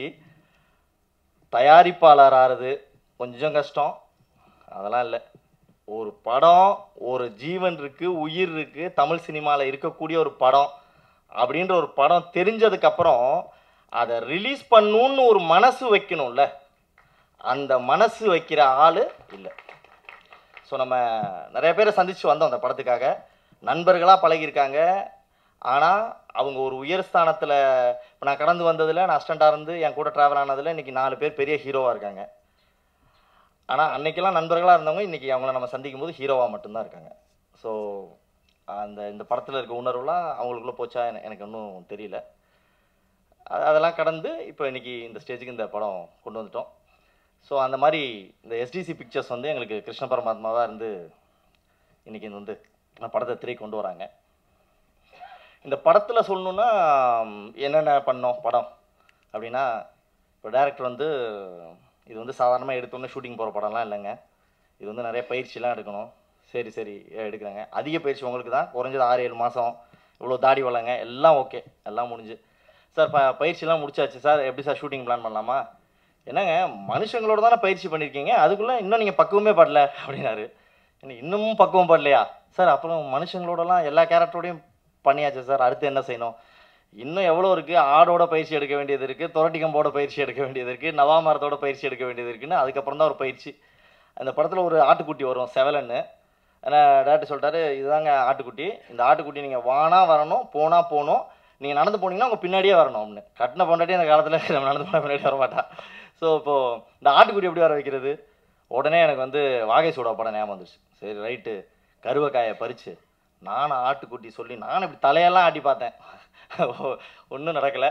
தயாரிப்பாளர் ஆகிறது கொஞ்சம் கஷ்டம் அதெல்லாம் இல்லை ஒரு படம் ஒரு ஜீவன் இருக்கு உயிர் இருக்கு தமிழ் சினிமாவில் இருக்கக்கூடிய ஒரு படம் அப்படின்ற ஒரு படம் தெரிஞ்சதுக்கப்புறம் அதை ரிலீஸ் பண்ணணும்னு ஒரு மனசு வைக்கணும்ல அந்த மனசு வைக்கிற ஆள் இல்லை ஸோ நம்ம நிறைய பேரை சந்திச்சு வந்தோம் அந்த படத்துக்காக நண்பர்களாக பழகியிருக்காங்க ஆனால் அவங்க ஒரு உயர் ஸ்தானத்தில் இப்போ நான் கடந்து வந்ததில் நான் அஸ்டண்டாக இருந்து என் கூட ட்ராவல் ஆனதில் இன்றைக்கி நாலு பேர் பெரிய ஹீரோவாக இருக்காங்க ஆனால் அன்னைக்கெல்லாம் நண்பர்களாக இருந்தவங்க இன்றைக்கி அவங்கள நம்ம சந்திக்கும் போது ஹீரோவாக மட்டும்தான் இருக்காங்க ஸோ அந்த இந்த படத்தில் இருக்க உணர்வுலாம் அவங்களுக்குள்ளே போச்சா என- எனக்கு இன்னும் தெரியல அது- அதெல்லாம் கடந்து இப்போ இன்னைக்கு இந்த ஸ்டேஜுக்கு இந்த படம் கொண்டு வந்துட்டோம் ஸோ அந்த மாதிரி இந்த எஸ்டிசி பிக்சர்ஸ் வந்து எங்களுக்கு கிருஷ்ண பரமாத்மாவாக இருந்து இன்னைக்கு இந்த வந்து இந்த படத்தை திரை கொண்டு வராங்க இந்த படத்தில் சொல்லணுன்னா ம், என்னென்ன பண்ணோம் படம் அப்படின்னா இப்போ டேரக்டர் வந்து இது வந்து சாதாரணமாக எடுத்தோன்னே ஷூட்டிங் போகிற படம்லாம் இல்லைங்க இது வந்து நிறைய பயிற்சிலாம் எடுக்கணும் சரி சரி எடுக்கிறாங்க அதிக பயிற்சி உங்களுக்கு தான் குறைஞ்சது ஆறு ஏழு மாதம் இவ்வளோ தாடி வளங்க எல்லாம் ஓகே எல்லாம் முடிஞ்சு சார் ப பயிற்சிலாம் முடிச்சாச்சு சார் எப்படி சார் ஷூட்டிங் பிளான் பண்ணலாமா என்னங்க மனுஷங்களோட தானே பயிற்சி பண்ணியிருக்கீங்க அதுக்குள்ளே இன்னும் நீங்கள் பக்குவமே படல அப்படின்னாரு என்ன இன்னமும் பக்குவம் படலையா சார் அப்புறம் மனுஷங்களோடலாம் எல்லா கேரக்டரோடையும் பண்ணியாச்சு சார் அடுத்து என்ன செய்யணும் இன்னும் எவ்வளோ இருக்குது ஆடோட பயிற்சி எடுக்க வேண்டியது இருக்குது துரட்டிக்கம்போட பயிற்சி எடுக்க வேண்டியது இருக்குது நவாமரத்தோட பயிற்சி எடுக்க வேண்டியது இருக்குன்னு அதுக்கப்புறம் தான் ஒரு பயிற்சி அந்த படத்தில் ஒரு ஆட்டுக்குட்டி வரும் செவலன்னு ஆனால் டேரக்டர் சொல்லிட்டாரு இதுதாங்க ஆட்டுக்குட்டி இந்த ஆட்டுக்குட்டி நீங்கள் வானா வரணும் போனா போகணும் நீங்கள் நடந்து போனீங்கன்னா உங்கள் பின்னாடியே வரணும் அப்படின்னு கட்டின பொண்டாட்டி அந்த காலத்தில் நம்ம நடந்து போனால் பின்னாடி வர மாட்டா ஸோ இப்போது இந்த ஆட்டுக்குட்டி எப்படி வர வைக்கிறது உடனே எனக்கு வந்து வாகை சூடா படம் ஞாபகம் வந்துச்சு சரி ரைட்டு கருவக்காயை பறித்து நானும் ஆட்டுக்குட்டி சொல்லி நானும் இப்படி தலையெல்லாம் ஆட்டி பார்த்தேன் ஒன்றும் நடக்கலை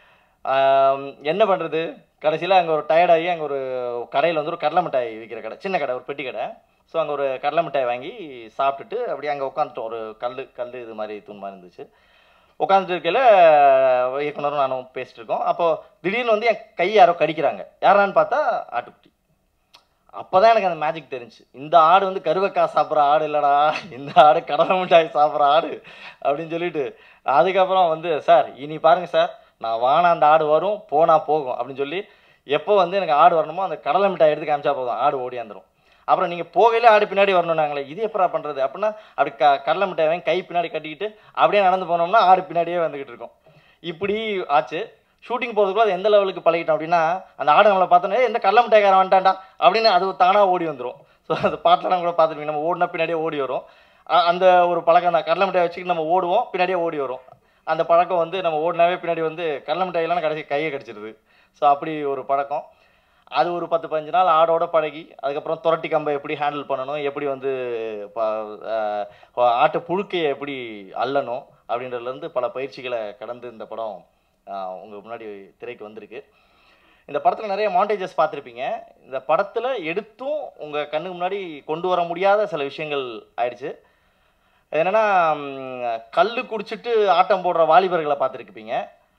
என்ன பண்ணுறது கடைசியில் அங்கே ஒரு டயர்டாகி அங்கே ஒரு கடையில் வந்து ஒரு கடலை மிட்டாய் விற்கிற கடை சின்ன கடை ஒரு பெட்டி கடை ஸோ அங்கே ஒரு கடலை மிட்டாய் வாங்கி சாப்பிட்டுட்டு அப்படியே அங்கே உட்காந்துட்டோம் ஒரு கல் கல் இது மாதிரி தூண் மாதிரி இருந்துச்சு உட்காந்துட்டு இருக்கையில் இயக்குனரும் நானும் பேசிட்டு இருக்கோம் அப்போ திடீர்னு வந்து என் கை யாரோ கடிக்கிறாங்க யாரான்னு பார்த்தா ஆட்டுக்குட்டி அப்பதான் எனக்கு அந்த மேஜிக் தெரிஞ்சு இந்த ஆடு வந்து கருவக்காய் சாப்பிட்ற ஆடு இல்லடா இந்த ஆடு கடலை மிட்டாய் சாப்பிட்ற ஆடு அப்படின்னு சொல்லிட்டு அதுக்கப்புறம் வந்து சார் இனி பாருங்க சார் நான் வானா அந்த ஆடு வரும் போனா போகும் அப்படின்னு சொல்லி எப்போ வந்து எனக்கு ஆடு வரணுமோ அந்த கடலை மிட்டாய் எடுத்து காமிச்சா போதும் ஆடு ஓடியாந்துரும் அப்புறம் நீங்கள் போகையிலே ஆடு பின்னாடி வரணும்னாங்களே இது எப்படா பண்ணுறது அப்படின்னா அப்படி க கடலை மிட்டாய் வாங்கி கை பின்னாடி கட்டிக்கிட்டு அப்படியே நடந்து போனோம்னா ஆடு பின்னாடியே வந்துக்கிட்டு இருக்கும் இப்படி ஆச்சு ஷூட்டிங் போகிறதுக்குள்ள அது எந்த லெவலுக்கு பழகிட்டோம் அப்படின்னா அந்த ஆடுங்களை பார்த்தோன்னே எந்த கடல மிட்டாய்க்காரன் வந்துட்டான்டா அப்படின்னு அது தானாக ஓடி வந்துடும் ஸோ அந்த பாட்டெலாம் கூட பார்த்துருப்பீங்க நம்ம ஓடினா பின்னாடியே ஓடி வரும் அ- அந்த ஒரு பழக்கம் தான் கடல மிட்டாய் வச்சுக்கிட்டு நம்ம ஓடுவோம் பின்னாடியே ஓடி வரும் அந்த பழக்கம் வந்து நம்ம ஓடினாவே பின்னாடி வந்து கடல மிட்டாயெல்லாம் கடைசி கையை கடிச்சிருது ஸோ அப்படி ஒரு பழக்கம் அது ஒரு பத்து பதினஞ்சு நாள் ஆடோட பழகி அதுக்கப்புறம் துரட்டி கம்பை எப்படி ஹேண்டில் பண்ணணும் எப்படி வந்து ப- அஹ், ஆட்டு புழுக்கையை எப்படி அள்ளணும் அப்படின்றதுலேருந்து பல பயிற்சிகளை கடந்து இந்த படம் உங்கள் முன்னாடி திரைக்கு வந்திருக்கு இந்த படத்தில் நிறைய மாண்டேஜஸ் பார்த்துருப்பீங்க இந்த படத்தில் எடுத்தும் உங்கள் கண்ணுக்கு முன்னாடி கொண்டு வர முடியாத சில விஷயங்கள் ஆயிடுச்சு அது என்னன்னா ம், கல்லு குடிச்சிட்டு ஆட்டம் போடுற வாலிபர்களை பார்த்துருப்பீங்க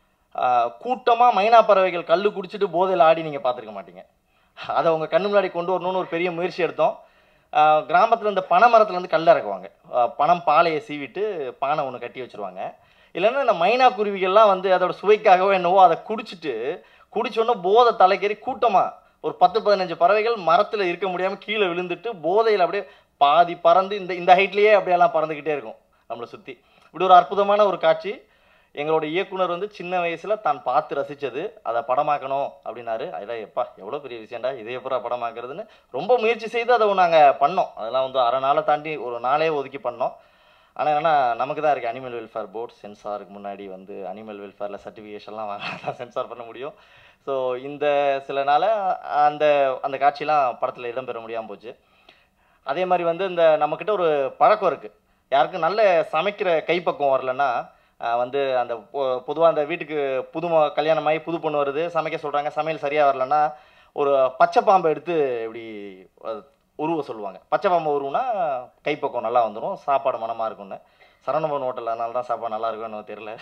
கூட்டமாக மைனா பறவைகள் கல்லு குடிச்சிட்டு போதையில் ஆடி நீங்கள் பார்த்துருக்க மாட்டீங்க அதை உங்கள் கண்ணு முன்னாடி கொண்டு வரணும்னு ஒரு பெரிய முயற்சி எடுத்தோம் கிராமத்தில் இந்த பனை மரத்துல இருந்து கல் இறக்குவாங்க ஆஹ் பனம் பாலையை சீவிட்டு பானை ஒன்று கட்டி வச்சிருவாங்க இல்லைன்னா இந்த மைனா குருவிகள்லாம் வந்து அதோட சுவைக்காகவோ என்னவோ அதை குடிச்சிட்டு குடிச்சோன்னே போதை தலைக்கேறி கூட்டமாக ஒரு பத்து பதினஞ்சு பறவைகள் மரத்தில் இருக்க முடியாமல் கீழே விழுந்துட்டு போதையில் அப்படியே பாதி பறந்து இந்த இந்த ஹைட்லேயே அப்படியெல்லாம் பறந்துக்கிட்டே இருக்கும் நம்மளை சுற்றி இப்படி ஒரு அற்புதமான ஒரு காட்சி எங்களோட இயக்குனர் வந்து சின்ன வயசில் தான் பார்த்து ரசித்தது அதை படமாக்கணும் அப்படின்னாரு அதெல்லாம் எப்பா எவ்வளோ பெரிய விஷயம்டா இதே எப்பறம் படமாக்குறதுன்னு ரொம்ப முயற்சி செய்து அதை நாங்கள் பண்ணோம் அதெல்லாம் வந்து அரை நாளை தாண்டி ஒரு நாளே ஒதுக்கி பண்ணோம் ஆனால் என்னன்னா நமக்கு தான் இருக்குது அனிமல் வெல்ஃபேர் போர்ட் சென்சாருக்கு முன்னாடி வந்து அனிமல் வெல்ஃபேரில் சர்டிஃபிகேஷன்லாம் வாங்கினா சென்சார் பண்ண முடியும் ஸோ இந்த சில நாள அந்த அந்த காட்சியெலாம் படத்தில் இடம்பெற முடியாமல் போச்சு அதே மாதிரி வந்து இந்த நம்மக்கிட்ட ஒரு பழக்கம் இருக்குது யாருக்கும் நல்ல சமைக்கிற கைப்பக்குவம் வரலன்னா ஆஹ் வந்து அந்த பொதுவாக அந்த வீட்டுக்கு புது ம- கல்யாணமாகி புது பொண்ணு வருது சமைக்க சொல்கிறாங்க சமையல் சரியாக வரலன்னா ஒரு பச்சை பாம்பை எடுத்து இப்படி அஹ், உருவ சொல்லுவாங்க பச்சை பாம்பை உருவுனா கைப்பக்குவம் நல்லா வந்துடும் சாப்பாடு மனமாக இருக்கும்னு சரவணபவன் ஹோட்டல் அதனால தான் சாப்பாடு நல்லா இருக்கும்னு தெரில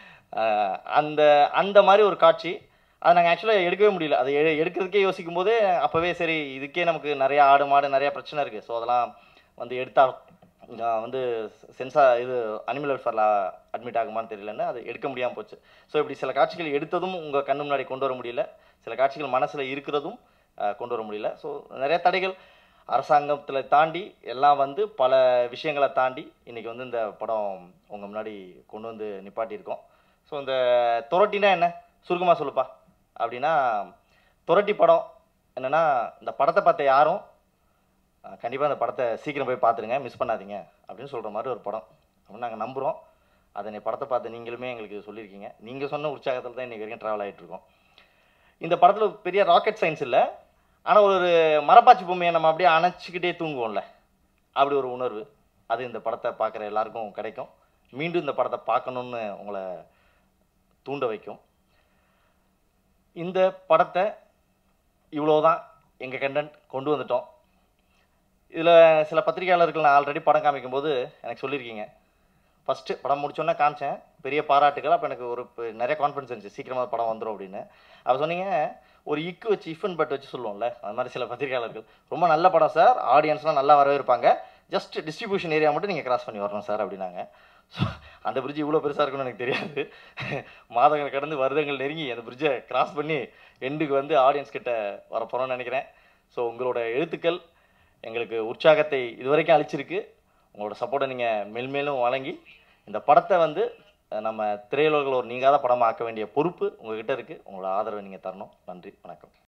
ஆஹ் அந்த அந்த மாதிரி ஒரு காட்சி அதை நாங்கள் ஆக்சுவலாக எடுக்கவே முடியல அதை எ- எடுக்கிறதுக்கே யோசிக்கும் போது அப்போவே சரி இதுக்கே நமக்கு நிறைய ஆடு மாடு நிறைய பிரச்சனை இருக்குது ஸோ அதெல்லாம் வந்து எடுத்தா நான் வந்து சென்சா இது அனிமல் வெல்ஃபேரில் அட்மிட் ஆகுமான்னு தெரியலன்னு அது எடுக்க முடியாமல் போச்சு ஸோ இப்படி சில காட்சிகள் எடுத்ததும் உங்கள் கண்ணு முன்னாடி கொண்டு வர முடியல சில காட்சிகள் மனசில் இருக்கிறதும் ஆஹ், கொண்டு வர முடியல ஸோ நிறைய தடைகள் அரசாங்கத்தில் தாண்டி எல்லாம் வந்து பல விஷயங்களை தாண்டி இன்றைக்கி வந்து இந்த படம் உங்கள் முன்னாடி கொண்டு வந்து நிப்பாட்டியிருக்கோம் ஸோ இந்த துரட்டினா என்ன சுருக்கமாக சொல்லுப்பா அப்படின்னா துரட்டி படம் என்னென்னா இந்த படத்தை பார்த்த யாரும் கண்டிப்பாக அந்த படத்தை சீக்கிரம் போய் பார்த்துருங்க மிஸ் பண்ணாதீங்க அப்படின்னு சொல்கிற மாதிரி ஒரு படம் அப்படின்னு நாங்கள் நம்புகிறோம் அதை நீ படத்தை பார்த்து நீங்களுமே எங்களுக்கு சொல்லியிருக்கீங்க நீங்கள் சொன்ன உற்சாகத்தில் தான் இன்றைக்கி வரைக்கும் ட்ராவல் ஆகிட்டு இருக்கோம் இந்த படத்தில் பெரிய ராக்கெட் சயின்ஸ் இல்லை ஆனால் ஒரு மரப்பாச்சி பொம்மையை நம்ம அப்படியே அணைச்சிக்கிட்டே தூங்குவோம்ல அப்படி ஒரு உணர்வு அது இந்த படத்தை பார்க்குற எல்லாருக்கும் கிடைக்கும் மீண்டும் இந்த படத்தை பார்க்கணுன்னு உங்களை தூண்ட வைக்கும் இந்த படத்தை இவ்வளோதான் எங்கள் கண்டென்ட் கொண்டு வந்துட்டோம் இதில் சில பத்திரிகையாளர்கள் நான் ஆல்ரெடி படம் காமிக்கும்போது எனக்கு சொல்லியிருக்கீங்க ஃபஸ்ட்டு படம் முடிச்சோன்னே காமிச்சேன் பெரிய பாராட்டுகள் அப்போ எனக்கு ஒரு பெ- நிறைய கான்ஃபிடன்ஸ் இருந்துச்சு சீக்கிரமாக படம் வந்துடும் அப்படின்னு அப்போ சொன்னீங்க ஒரு இக்கு வச்சு இஃப் அண்ட் பட் வச்சு சொல்லுவோம்ல அது மாதிரி சில பத்திரிகையாளர்கள் ரொம்ப நல்ல படம் சார் ஆடியன்ஸ்லாம் நல்லா வரவேற்பாங்க ஜஸ்ட் டிஸ்ட்ரிபியூஷன் ஏரியா மட்டும் நீங்கள் கிராஸ் பண்ணி வரணும் சார் அப்படின்னாங்க ஸோ அந்த பிரிட்ஜ் இவ்வளோ பெருசாக இருக்கும்னு எனக்கு தெரியாது மாதங்கள் கடந்து வருடங்கள் நெருங்கி அந்த பிரிட்ஜை கிராஸ் பண்ணி எண்டுக்கு வந்து ஆடியன்ஸ் கிட்ட வர போகிறோம்னு நினைக்கிறேன் ஸோ உங்களோட எழுத்துக்கள் எங்களுக்கு உற்சாகத்தை இதுவரைக்கும் அளிச்சிருக்கு உங்களோட சப்போர்ட்டை நீங்கள் மெல்மேலும் வழங்கி இந்த படத்தை வந்து அஹ், நம்ம திரையுலகில் ஒரு நீங்காத படமாக ஆக்க வேண்டிய பொறுப்பு உங்ககிட்ட இருக்குது உங்களோட ஆதரவை நீங்கள் தரணும் நன்றி வணக்கம்